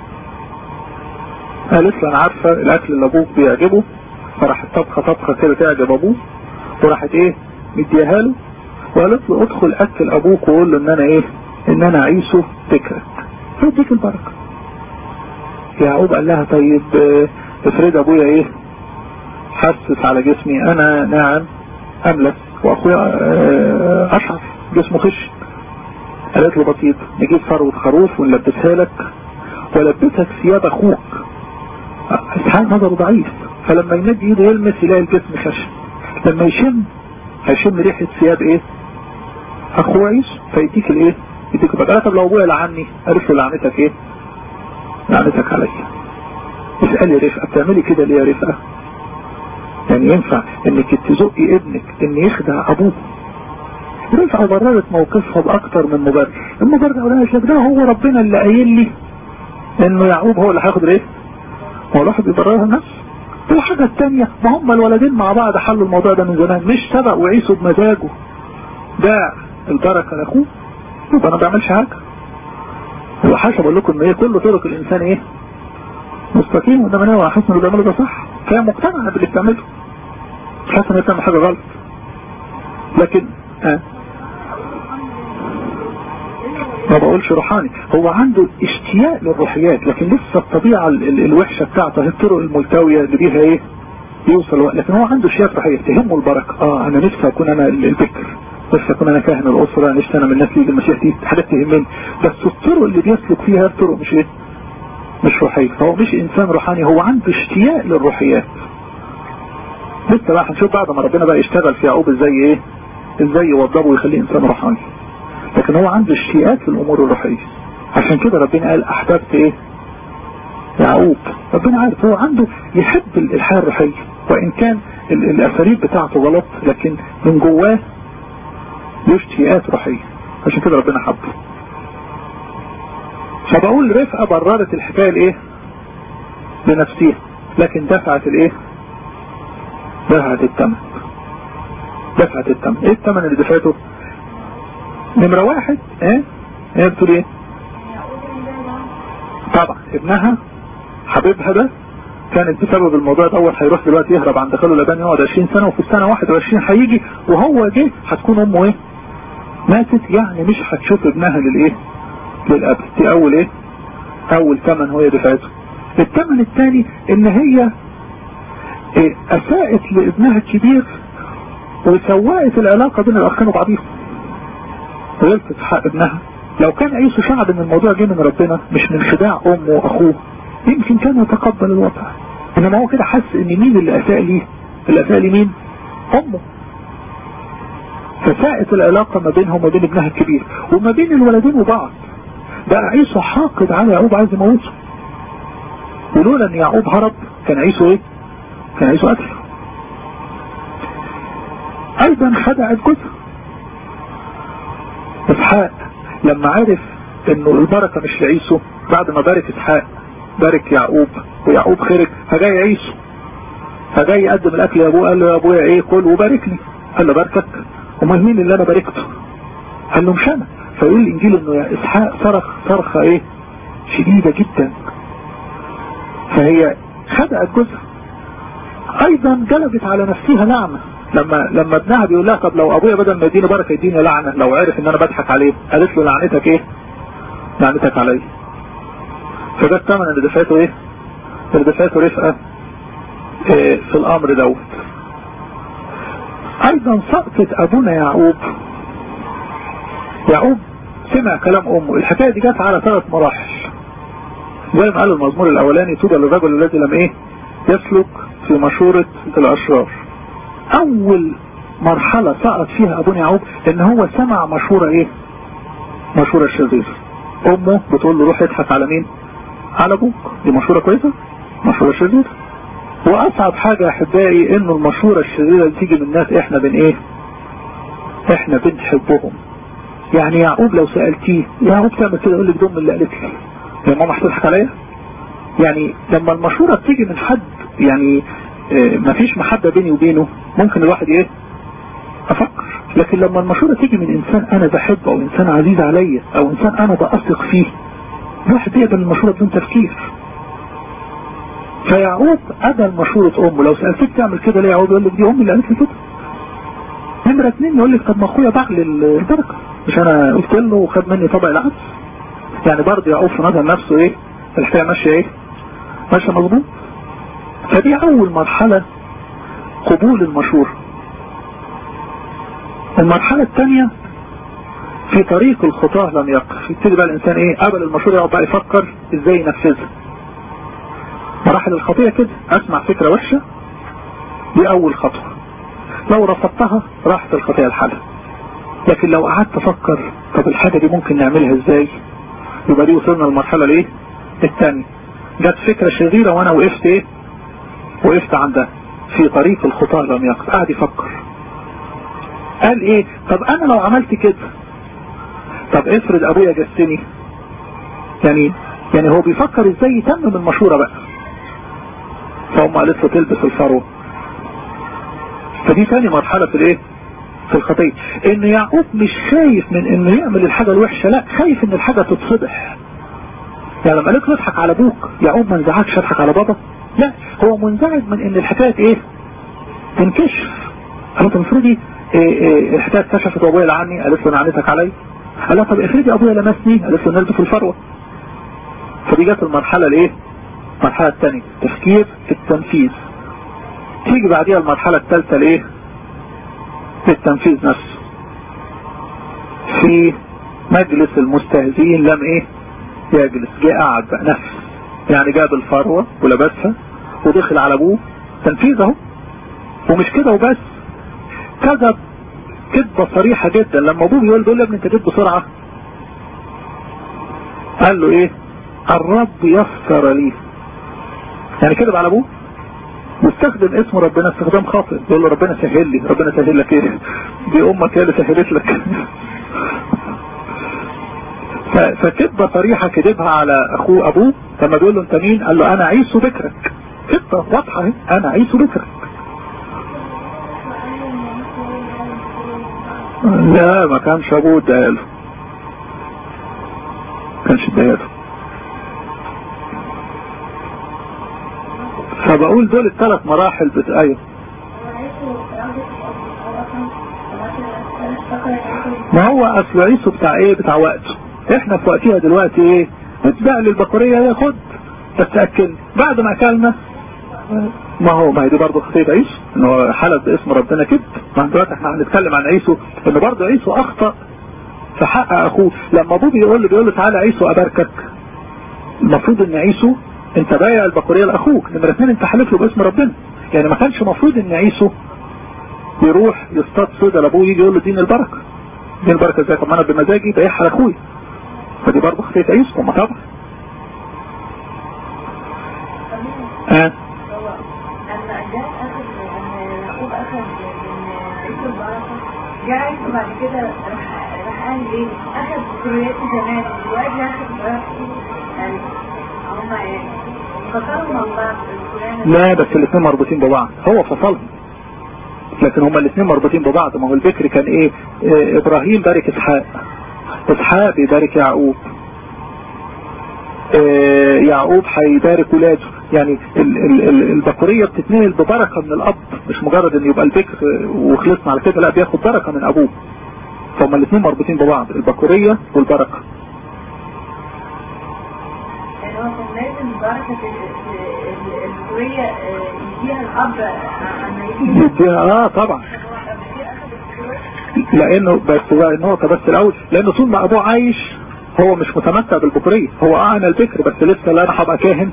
قالت له انا عارفة الاكل اللي ابوك بيعجبه فراحت طبخة طبخة كده تعجب ابوه وراحت ايه مديها له وقالت له ادخل اكل ابوك وقول له ان انا ايه ان انا عيسو فكرك فيديك البركة يعقوب قال لها طيب افرد ابويا ايه حسس على جسمي انا ناعم املك واخويا اشعر جسمه خش قالت له بسيط نجيب فروة خروف ونلبسها لك ولبسك ثياب اخوك اسحاق نظره ضعيف فلما يمد ايده يلمس يلاقي الجسم خشن لما يشم هيشم ريحة ثياب ايه اخوه عيسو فيديك الايه يديك بقى طب لو ابويا لعني عرفت لعنتك ايه لعنتك عليا اسألي رفقة بتعملي كده ليه يا رفقة يعني ينفع انك تزقي ابنك ان يخدع ابوه رفعة بررت موقفها باكتر من مبرر المبرر قالها لك ده هو ربنا اللي قايل لي انه يعقوب هو اللي هياخد الايه هو الواحد بيبررها نفسه والحاجة التانية ما هم الولدين مع بعض حلوا الموضوع ده من زمان مش سبق وعيسوا بمزاجه باع البركة لاخوه يبقى انا ما بعملش حاجة هو حاجة بقول لكم ان هي كل طرق الانسان ايه مستقيم وده من هو حاسس انه بيعمله ده صح فهي مقتنعة باللي بتعمله مش حاسس ان هي بتعمل حاجة غلط لكن آه. ما بقولش روحاني هو عنده اشتياق للروحيات لكن لسه الطبيعة ال ال الوحشة بتاعته هي الطرق الملتوية اللي بيها ايه يوصل وقت لكن هو عنده اشتياق روحية تهمه البركة اه انا نفسي اكون انا البكر نفسي اكون انا كاهن الاسرة نفسي انا من الناس اللي المسيح دي حاجات تهمني بس الطرق اللي بيسلك فيها الطرق مش ايه مش روحية فهو مش انسان روحاني هو عنده اشتياق للروحيات لسه بقى هنشوف بعد ما ربنا بقى يشتغل في يعقوب ازاي ايه ازاي يوضبه ويخليه انسان روحاني لكن هو عنده اشتياقات للامور الروحية عشان كده ربنا قال احببت ايه يعقوب ربنا عارف هو عنده يحب الحياة الروحية وان كان الاساليب بتاعته غلط لكن من جواه له اشتياقات روحية عشان كده ربنا حبه فبقول رفقة بررت الحكاية الايه بنفسها لكن دفعت الايه دفعت الثمن دفعت الثمن ايه الثمن اللي دفعته نمرة واحد ايه ايه بتقول ايه طبعا ابنها حبيبها ده كانت بسبب الموضوع ده هيروح دلوقتي يهرب عند خاله لبان يقعد 20 سنة وفي السنة 21 هيجي وهو جه هتكون امه ايه ماتت يعني مش هتشوف ابنها للايه للأب دي اول ايه اول ثمن هو دفعته الثمن الثاني ان هي اساءت لابنها الكبير وسوأت العلاقة بين الاخين وبعضيهم غلطت في حق ابنها لو كان عيسو شعب ان الموضوع جه من ربنا مش من خداع امه واخوه يمكن كان يتقبل الوضع انما هو كده حس ان مين اللي اساء ليه اللي اساء ليه مين امه فساءت العلاقة ما بينهم وما بين ابنها الكبير وما بين الولدين وبعض بقى عيسو حاقد على يعقوب عايز يموته ولولا ان يعقوب هرب كان عيسو ايه كان عيسو قتل ايضا خدعت جوزها اسحاق لما عرف انه البركة مش لعيسو بعد ما بارك اسحاق بارك يعقوب ويعقوب خرج فجاي عيسو فجاي يقدم الاكل يا ابوه قال له يا ابويا ايه كل وباركني قال له باركك امال مين اللي انا باركته قال له مش انا فيقول الانجيل انه يا اسحاق صرخ صرخة ايه شديدة جدا فهي خدعت جوزها ايضا جلبت على نفسها لعنة لما لما ابنها بيقول لها طب لو ابويا بدل ما يديني بركه يديني لعنه لو عرف ان انا بضحك عليه قالت له لعنتك ايه لعنتك عليا فده الثمن اللي دفعته ايه اللي دفعته رفقه إيه في الامر دوت ايضا سقطت ابونا يعقوب يعقوب سمع كلام امه الحكايه دي جت على ثلاث مراحل زي ما قال المزمور الاولاني طوبى للرجل الذي لم ايه يسلك في مشورة الاشرار اول مرحلة سقط فيها ابونا يعقوب ان هو سمع مشورة ايه مشورة الشرير امه بتقول له روح اضحك على مين على ابوك دي مشورة كويسة مشورة شرير واصعب حاجة يا احبائي انه المشورة الشريرة اللي تيجي من الناس احنا بن ايه احنا بنحبهم يعني يعقوب لو سألتيه يعقوب تعمل كده يقول لك دم اللي قالت لي يا ماما هتضحك عليا يعني لما المشورة بتيجي من حد يعني اه مفيش محبة بيني وبينه ممكن الواحد ايه افكر لكن لما المشورة تيجي من انسان انا بحبه او انسان عزيز عليا او انسان انا بأثق فيه الواحد يقبل المشورة بدون تفكير فيعقوب قبل مشورة امه لو سألتك تعمل كده ليه يعقوب يقول لك دي امي اللي قالت لي كده نمرة اتنين يقول لك طب ما اخويا باع لي البركة مش انا قلت له وخد مني طبق العدس يعني برضه يعقوب في نظر نفسه ايه الحكاية ماشية ايه ماشية مظبوط فدي اول مرحلة قبول المشورة المرحلة الثانية في طريق الخطاه لم يقف يبتدي بقى الانسان ايه قبل المشورة يقعد بقى يفكر ازاي ينفذها مراحل الخطية كده اسمع فكرة وحشة دي اول خطوة لو رفضتها راحت الخطية الحالة لكن لو قعدت افكر طب الحاجة دي ممكن نعملها ازاي يبقى دي وصلنا للمرحلة الايه الثانية جت فكرة شريرة وانا وقفت ايه وقفت عندها في طريق الخطاه لم يقف قاعد يفكر قال ايه طب انا لو عملت كده طب افرض ابويا جسني يعني يعني هو بيفكر ازاي يتمم المشورة بقى فهم قالت له تلبس الفروة فدي تاني مرحلة في الايه في الخطية ان يعقوب مش خايف من انه يعمل الحاجة الوحشة لا خايف ان الحاجة تتصبح يعني لما قالت له اضحك على ابوك يعقوب ما انزعجش اضحك على بابا لا هو منزعج من ان الحكاية ايه تنكشف قال طب افرضي إيه إيه الحكاية اتكشفت وابويا لعني قالت له انا عنيتك علي قال لها طب افرضي ابويا لمسني قالت له نلبس في الفروة فدي جت المرحلة الايه المرحلة الثانية تفكير في التنفيذ تيجي بعديها المرحلة الثالثة لايه للتنفيذ نفسه في مجلس المستهزئين لم ايه يجلس جه قعد بقى نفس يعني جاب الفروة ولبسها ودخل على ابوه تنفيذ اهو ومش كده وبس كذب كذبة صريحة جدا لما ابوه بيقول له يا ابني انت جيت بسرعة قال له ايه الرب يسر لي يعني كذب على ابوه واستخدم اسم ربنا استخدام خاطئ يقول له ربنا سهل لي ربنا سهل لك ايه دي امك هي اللي سهلت لك فكذبة صريحة كذبها على اخوه ابوه لما بيقول له انت مين قال له انا عيسو بكرك كذبة واضحة اهي انا عيسو بكرك لا ما كانش ابوه اداله ما كانش اداله فبقول دول الثلاث مراحل بت... ايوه ما هو اصل عيسو بتاع ايه بتاع وقته احنا في وقتها دلوقتي ايه اتباع للبقرية ياخد بس اكلني بعد ما اكلنا ما هو ما هي دي برضه خطيه عيسو ان هو حلف باسم ربنا كده ما دلوقتي احنا هنتكلم عن عيسو ان برضه عيسو اخطا في حق اخوه لما ابوه بيقول له بيقول له تعالى عيسو اباركك المفروض ان عيسو انت بايع البقوريه لاخوك نمره اثنين انت حلف له باسم ربنا يعني ما كانش المفروض ان عيسو يروح يصطاد صيد لابوه يجي يقول له دين البركه دين البركه ازاي طب ما انا بمزاجي بايعها لاخويا فدي برضه خطيه عيسو ما طبعا اه جاء بعد كده راح راح قال ايه اخذ ذكريات زمان دلوقتي اخذ براحته يعني هم يعني فصلوا مع بعض لا بس الاثنين مربوطين ببعض هو فصلهم لكن هما الاثنين مربوطين ببعض ما هو البكر كان ايه, إيه ابراهيم بارك اسحاق اسحاق بيبارك يعقوب إيه يعقوب هيبارك ولاده يعني ال ال ال البقرية بتتنقل ببركة من الاب مش مجرد ان يبقى البكر وخلصنا على كده لا بياخد بركة من ابوه فهم الاثنين مربوطين ببعض البقرية والبركة يعني هو كان لازم بركة البقرية يديها الاب اما يجي يديها اه طبعا لانه بس بقى النقطة بس الاول لانه طول ما ابوه عايش هو مش متمتع بالبكرية هو اه انا البكر بس لسه لا انا هبقى كاهن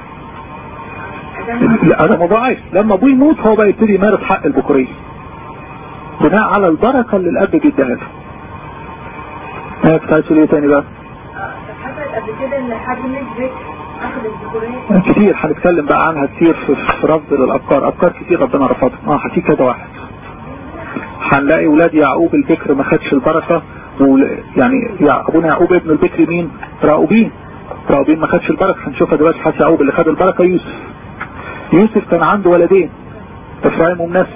لا انا موضوع عايش لما ابوه يموت هو بقى يبتدي يمارس حق البكرية بناء على البركة اللي الاب بيديها له ايه كنت عايز تقول ايه تاني بقى حصلت قبل كده ان حد مش بكر اخذ الذكورية كتير هنتكلم بقى عنها كتير في, في رفض للافكار افكار كتير ربنا رفضها اه هحكي كده واحد هنلاقي ولاد يعقوب البكر ما خدش البركة يعني يا ابونا يعقوب ابن البكر مين راؤوبين راؤوبين ما خدش البركة هنشوفها دلوقتي حتى يعقوب اللي خد البركة يوسف يوسف كان عنده ولدين افرايم ومنسى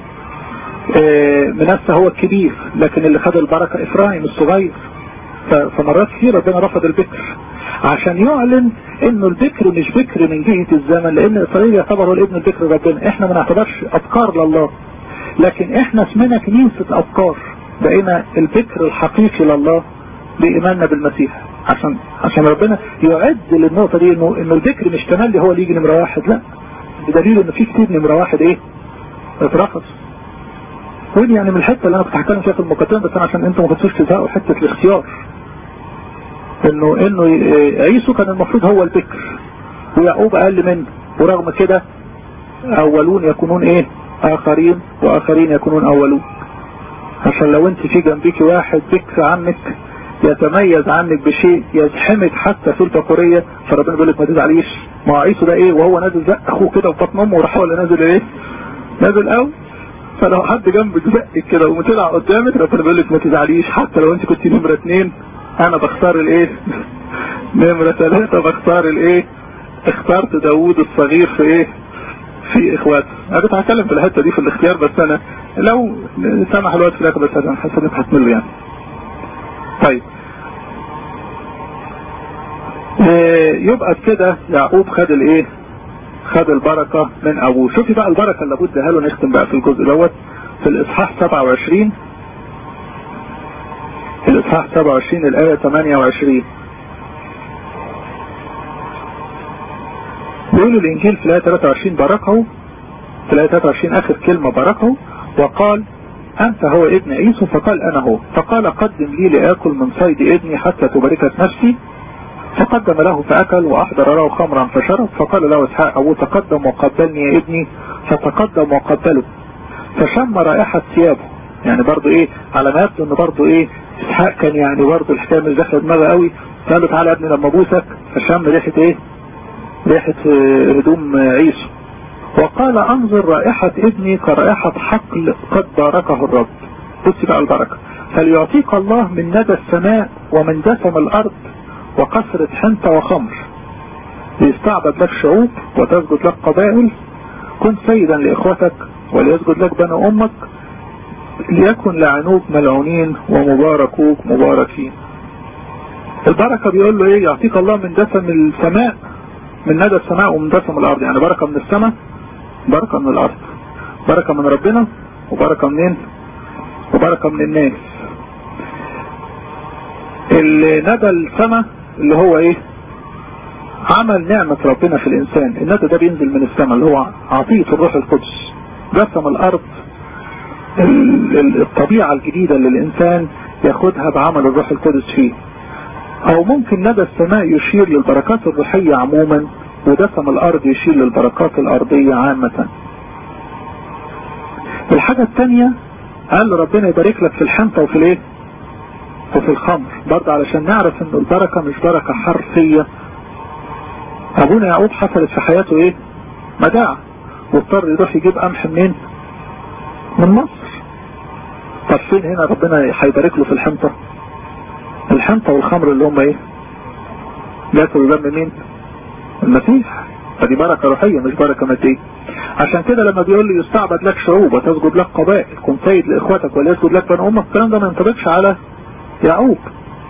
اه منسى هو الكبير لكن اللي خد البركة افرايم الصغير فمرات كتير ربنا رفض البكر عشان يعلن انه البكر مش بكر من جهة الزمن لان اسرائيل يعتبر هو الابن البكر ربنا احنا ما نعتبرش افكار لله لكن احنا اسمنا كنيسة افكار بقينا البكر الحقيقي لله بإيماننا بالمسيح عشان عشان ربنا يعد للنقطة دي انه انه البكر مش تملي هو اللي يجي نمرة واحد لا بدليل انه في كتير نمرة واحد ايه اترفض ودي يعني من الحتة اللي انا كنت هتكلم فيها في المقدمة بس انا عشان انتوا ما كنتوش تزهقوا حتة الاختيار انه انه عيسو كان المفروض هو البكر ويعقوب اقل منه ورغم كده اولون يكونون ايه اخرين واخرين يكونون اولون عشان لو انت في جنبيك واحد بكر عنك يتميز عنك بشيء يزحمك حتى في البقورية فربنا بيقول لك ما تزعليش ما هو عيسو ده ايه وهو نازل زق اخوه كده في بطن امه وراح ولا نازل ايه نازل قوي فلو حد جنبك زقك كده وطلع قدامك ربنا بيقول لك ما تزعليش حتى لو انت كنت نمرة اتنين انا بختار الايه نمرة ثلاثة بختار الايه اخترت داوود الصغير في ايه في اخواته انا كنت هتكلم في الحته دي في الاختيار بس انا لو سمح الوقت في الاخر بس انا حاسس انك هتمل يعني طيب إيه يبقى كده يعقوب خد الايه خد البركة من ابوه شوفي بقى البركة اللي ابوه اداها له نختم بقى في الجزء دوت في الاصحاح 27 في الاصحاح 27 الايه 28 بيقول الانجيل في الايه 23 باركه في الايه 23 اخر كلمة باركه وقال انت هو ابن عيسو فقال انا هو فقال قدم لي لاكل من صيد ابني حتى تباركت نفسي فقدم له فاكل واحضر له خمرا فشرب فقال له اسحاق ابوه تقدم وقبلني يا ابني فتقدم وقبله فشم رائحة ثيابه يعني برضو ايه على ما يبدو ان برضو ايه اسحاق كان يعني برضو الحكايه مش داخله دماغه قوي قال له تعالى يا ابني لما ابوسك فشم ريحه ايه ريحه هدوم عيسو وقال انظر رائحة ابني كرائحة حقل قد باركه الرب بصي بقى البركة فليعطيك الله من ندى السماء ومن دسم الارض وكثرة حنطة وخمر ليستعبد لك شعوب وتسجد لك قبائل كن سيدا لاخوتك وليسجد لك بني امك ليكن لعنوك ملعونين ومباركوك مباركين البركة بيقول له ايه يعطيك الله من دسم السماء من ندى السماء ومن دسم الارض يعني بركة من السماء بركة من الارض بركة من ربنا وبركة منين وبركة من الناس اللي ندى السماء اللي هو ايه عمل نعمة ربنا في الإنسان الندى ده بينزل من السماء اللي هو عطية الروح القدس جسم الأرض الطبيعة الجديدة اللي الإنسان ياخدها بعمل الروح القدس فيه أو ممكن ندى السماء يشير للبركات الروحية عموما ودسم الأرض يشير للبركات الأرضية عامة الحاجة الثانية قال ربنا يبارك لك في الحنطة وفي الايه وفي الخمر برضه علشان نعرف ان البركة مش بركة حرفية ابونا يعقوب حصلت في حياته ايه مجاعة واضطر يروح يجيب قمح منين من مصر طب فين هنا ربنا هيبارك له في الحنطة الحنطة والخمر اللي هم ايه بياكلوا دم مين المسيح فدي بركة روحية مش بركة مادية عشان كده لما بيقول لي يستعبد لك شعوب وتسجد لك قبائل كن سيد لاخواتك ولا يسجد لك بنو امك الكلام ده ما ينطبقش على يعقوب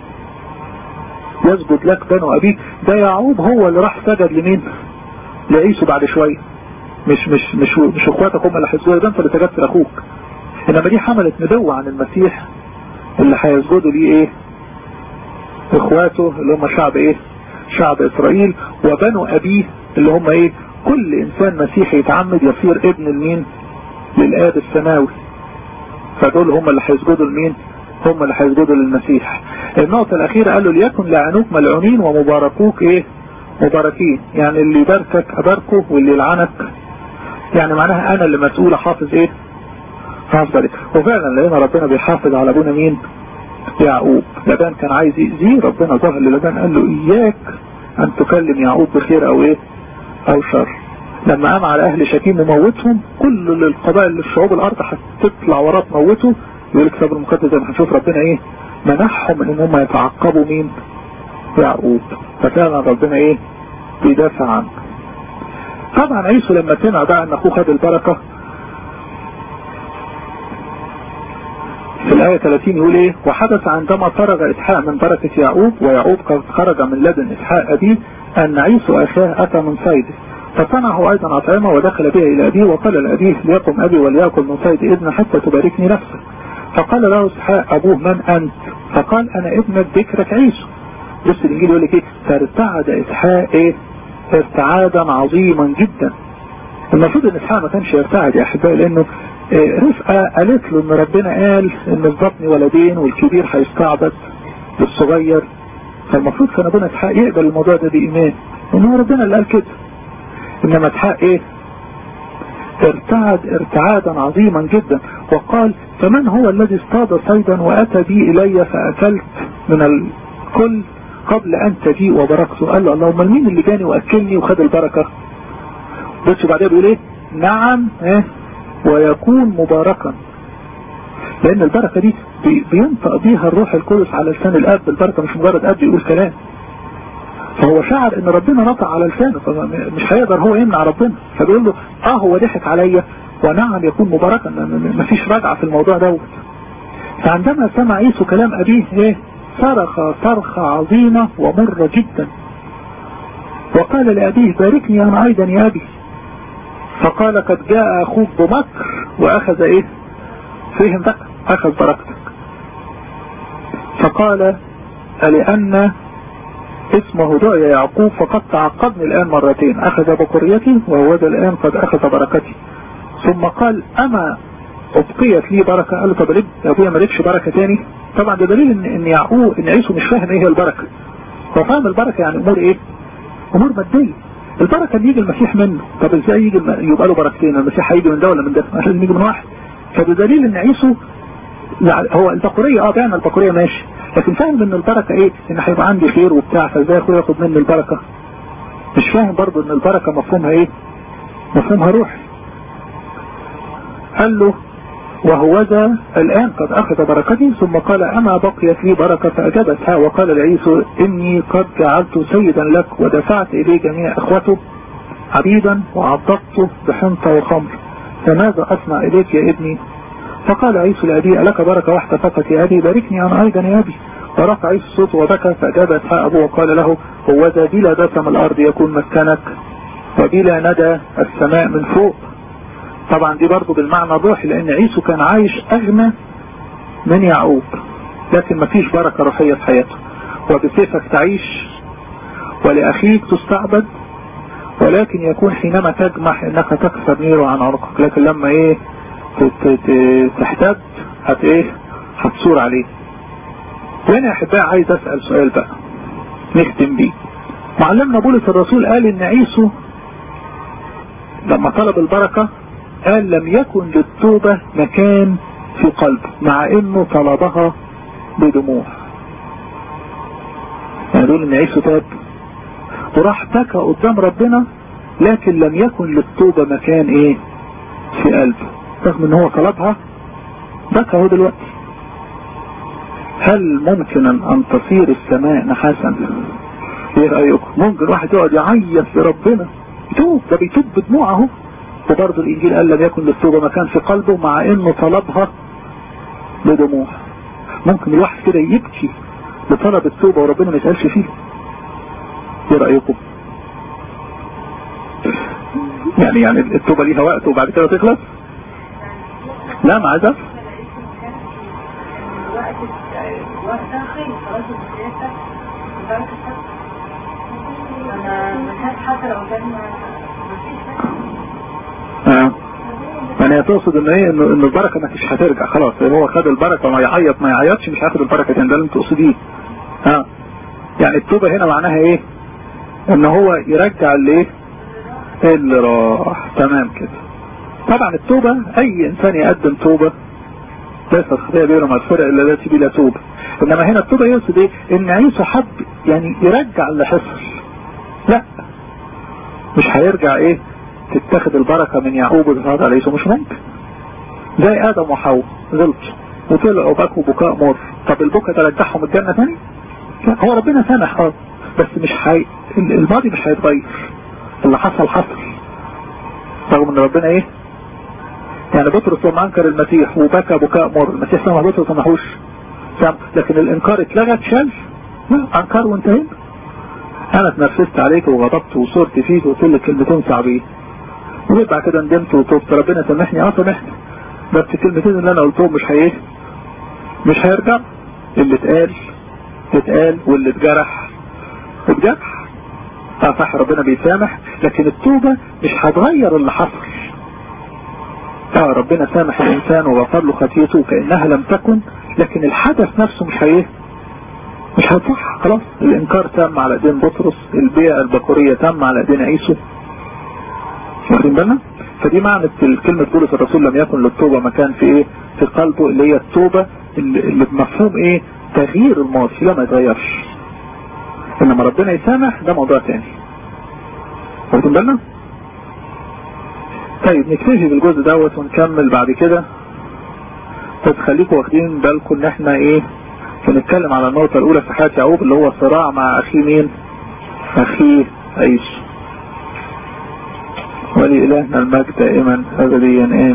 يسجد لك بنو ابيك ده يعقوب هو اللي راح سجد لمين لعيسو بعد شوية مش مش مش مش اخواتك هم اللي هيسجدوا ده انت اللي سجدت لاخوك انما دي حملت نبوة عن المسيح اللي هيسجدوا ليه ايه اخواته اللي هم شعب ايه شعب اسرائيل وبنو ابيه اللي هم ايه كل انسان مسيحي يتعمد يصير ابن المين للاب السماوي فدول هم اللي هيسجدوا لمين هم اللي هيسجدوا للمسيح النقطة الاخيرة قالوا ليكن لعنوك ملعونين ومباركوك ايه مباركين يعني اللي يباركك اباركه واللي يلعنك يعني معناها انا اللي مسؤول احافظ ايه حافظ عليك وفعلا لقينا ربنا بيحافظ على ابونا مين يعقوب لبان كان عايز يأذيه ربنا ظهر للبان قال له اياك ان تكلم يعقوب بخير او ايه او شر لما قام على اهل شكيم وموتهم كل القبائل اللي في شعوب الارض هتطلع وراه تموته يقول الكتاب المقدس زي ما هنشوف ربنا ايه منحهم ان هم يتعقبوا مين يعقوب ففعلا ربنا ايه بيدافع عنه طبعا عيسو لما سمع بقى ان اخوه خد البركه في الآية 30 يقول ايه وحدث عندما فرغ إسحاق من بركة يعقوب ويعقوب قد خرج من لدن إسحاق أبيه أن عيسو أخاه أتى من صيده فصنعه أيضا أطعمة ودخل بها إلى أبيه وقال لأبيه ليقم أبي وليأكل من صيد ابن حتى تباركني نفسك فقال له إسحاق أبوه من أنت فقال أنا ابنك ذكرك عيسو بص الإنجيل يقول لك إيه فارتعد إسحاق إيه ارتعادا عظيما جدا المفروض ان اسحاق ما كانش يرتعد يا احبائي لانه رفقة قالت له ان ربنا قال ان البطن ولدين والكبير هيستعبد بالصغير فالمفروض كان ابونا اسحاق يقبل الموضوع ده بايمان ان هو ربنا اللي قال كده انما اسحاق ايه ارتعد ارتعادا عظيما جدا وقال فمن هو الذي اصطاد صيدا واتى بي الي فاكلت من الكل قبل ان تجيء وبركته قال له اللهم مين اللي جاني واكلني وخد البركه بص بعدها بيقول ايه نعم ايه ويكون مباركا لان البركة دي بينطق بيها الروح القدس على لسان الاب البركة مش مجرد اب يقول كلام فهو شعر ان ربنا نطق على لسانه فمش هيقدر هو يمنع ربنا فبيقول له اه هو ضحك عليا ونعم يكون مباركا مفيش رجعة في الموضوع دوت فعندما سمع عيسو كلام ابيه ايه صرخ صرخة عظيمة ومرة جدا وقال لأبيه باركني أنا أيضا يا أبي فقال قد جاء أخوك بمكر وأخذ إيه فهم بقى أخذ بركتك فقال لأن اسمه دعي يعقوب فقد تعقبني الآن مرتين أخذ بكريتي وهو ذا الآن قد أخذ بركتي ثم قال أما أبقيت لي بركة قال له طب ليه يا أبويا مالكش بركة تاني طبعا ده دليل إن, إن يعقوب إن عيسو مش فاهم إيه هي البركة هو فاهم البركة يعني أمور إيه أمور مادية البركة اللي يجي المسيح منه طب ازاي يجي يبقى له بركتين المسيح هيجي من ده ولا من ده مش لازم يجي من واحد فده دليل ان عيسو هو البقورية اه بيعمل البقورية ماشي لكن فاهم ان البركة ايه ان هيبقى عندي خير وبتاع فازاي اخويا ياخد مني البركة مش فاهم برضو ان البركة مفهومها ايه مفهومها روحي قال له وهو ذا الآن قد أخذ بركتي ثم قال أما بقيت لي بركة فأجابتها وقال لعيسو إني قد جعلت سيدا لك ودفعت إليه جميع إخوته عبيدا وعضدته بحنطة وخمر فماذا أصنع إليك يا ابني فقال عيسو لأبي ألك بركة واحدة فقط يا أبي باركني أنا أيضا يا أبي ورفع عيسو الصوت وبكى فأجابتها أبوه وقال له هو ذا بلا دسم الأرض يكون مسكنك وبلا ندى السماء من فوق طبعا دي برضو بالمعنى الروحي لان عيسو كان عايش اغنى من يعقوب لكن مفيش بركة روحية في حياته وبسيفك تعيش ولأخيك تستعبد ولكن يكون حينما تجمح انك تكسر نيره عن عنقك لكن لما ايه تحتد هت ايه هتصور عليه وانا يا احبائي عايز اسأل سؤال بقى نختم بيه معلمنا بولس الرسول قال ان عيسو لما طلب البركة قال لم يكن للتوبة مكان في قلبه مع انه طلبها بدموع يعني دول ان عيسو تاب وراح بكى قدام ربنا لكن لم يكن للتوبة مكان ايه في قلبه رغم ان هو طلبها بكى هو دلوقتي هل ممكن ان تصير السماء نحاسا ايه رأيكم ممكن واحد يقعد يعيط لربنا يتوب ده بيتوب بدموعه وبرضه الانجيل قال لم يكن للتوبة مكان في قلبه مع انه طلبها بدموع ممكن الواحد كده يبكي لطلب التوبة وربنا ما يسألش فيه ايه رأيكم يعني يعني التوبة ليها وقت وبعد كده تخلص لا ما عايز اه يعني تقصد ان ايه ان البركه ما فيش هترجع خلاص هو خد البركه ما يعيط ما يعيطش مش هياخد البركه تاني ده اللي انت تقصديه اه يعني التوبه هنا معناها ايه ان هو يرجع اللي ايه اللي راح تمام كده طبعا التوبة اي انسان يقدم توبة ليس الخطيئة بينه مغفرة الا التي بلا توبة انما هنا التوبة يقصد ايه ان عيسى حب يعني يرجع اللي حصل لا مش هيرجع ايه تتخذ البركة من يعقوب وتتعرض على عيسى مش ممكن زي ادم وحواء غلطوا وطلعوا بكوا بكاء مر طب البكاء ده رجعهم الجنة تاني لا هو ربنا سامح اه بس مش حي... الماضي مش هيتغير اللي حصل حصل رغم ان ربنا ايه يعني بطرس لما انكر المسيح وبكى بكاء مر المسيح سمع بطرس ما حوش لكن الانكار اتلغى اتشال لا انكار وانتهينا انا اتنرفزت عليك وغضبت وصرت فيك وقلت لك كلمتين صعبين وجيت بعد كده ندمت وتوبت ربنا سامحني اه سامحني بس الكلمتين اللي انا قلتهم مش هي مش هيرجع اللي اتقال اتقال واللي اتجرح اتجرح اه صح ربنا بيسامح لكن التوبة مش هتغير اللي حصل اه ربنا سامح الانسان وغفر له خطيته كأنها لم تكن لكن الحدث نفسه مش هيه مش هيصح خلاص الانكار تم على ايدين بطرس البيئة البكورية تم على ايدين عيسو واخدين بالنا فدي معنى كلمة بولس الرسول لم يكن للتوبة مكان في ايه في قلبه اللي هي التوبة اللي, اللي بمفهوم ايه تغيير الماضي لا ما يتغيرش انما ربنا يسامح ده موضوع تاني واخدين بالنا طيب نكتفي بالجزء دوت ونكمل بعد كده فتخليكم واخدين بالكم ان احنا ايه بنتكلم على النقطة الاولى في حياة يعقوب اللي هو صراع مع اخيه مين اخيه عيسو ولإلهنا المجد دائما ابديا امين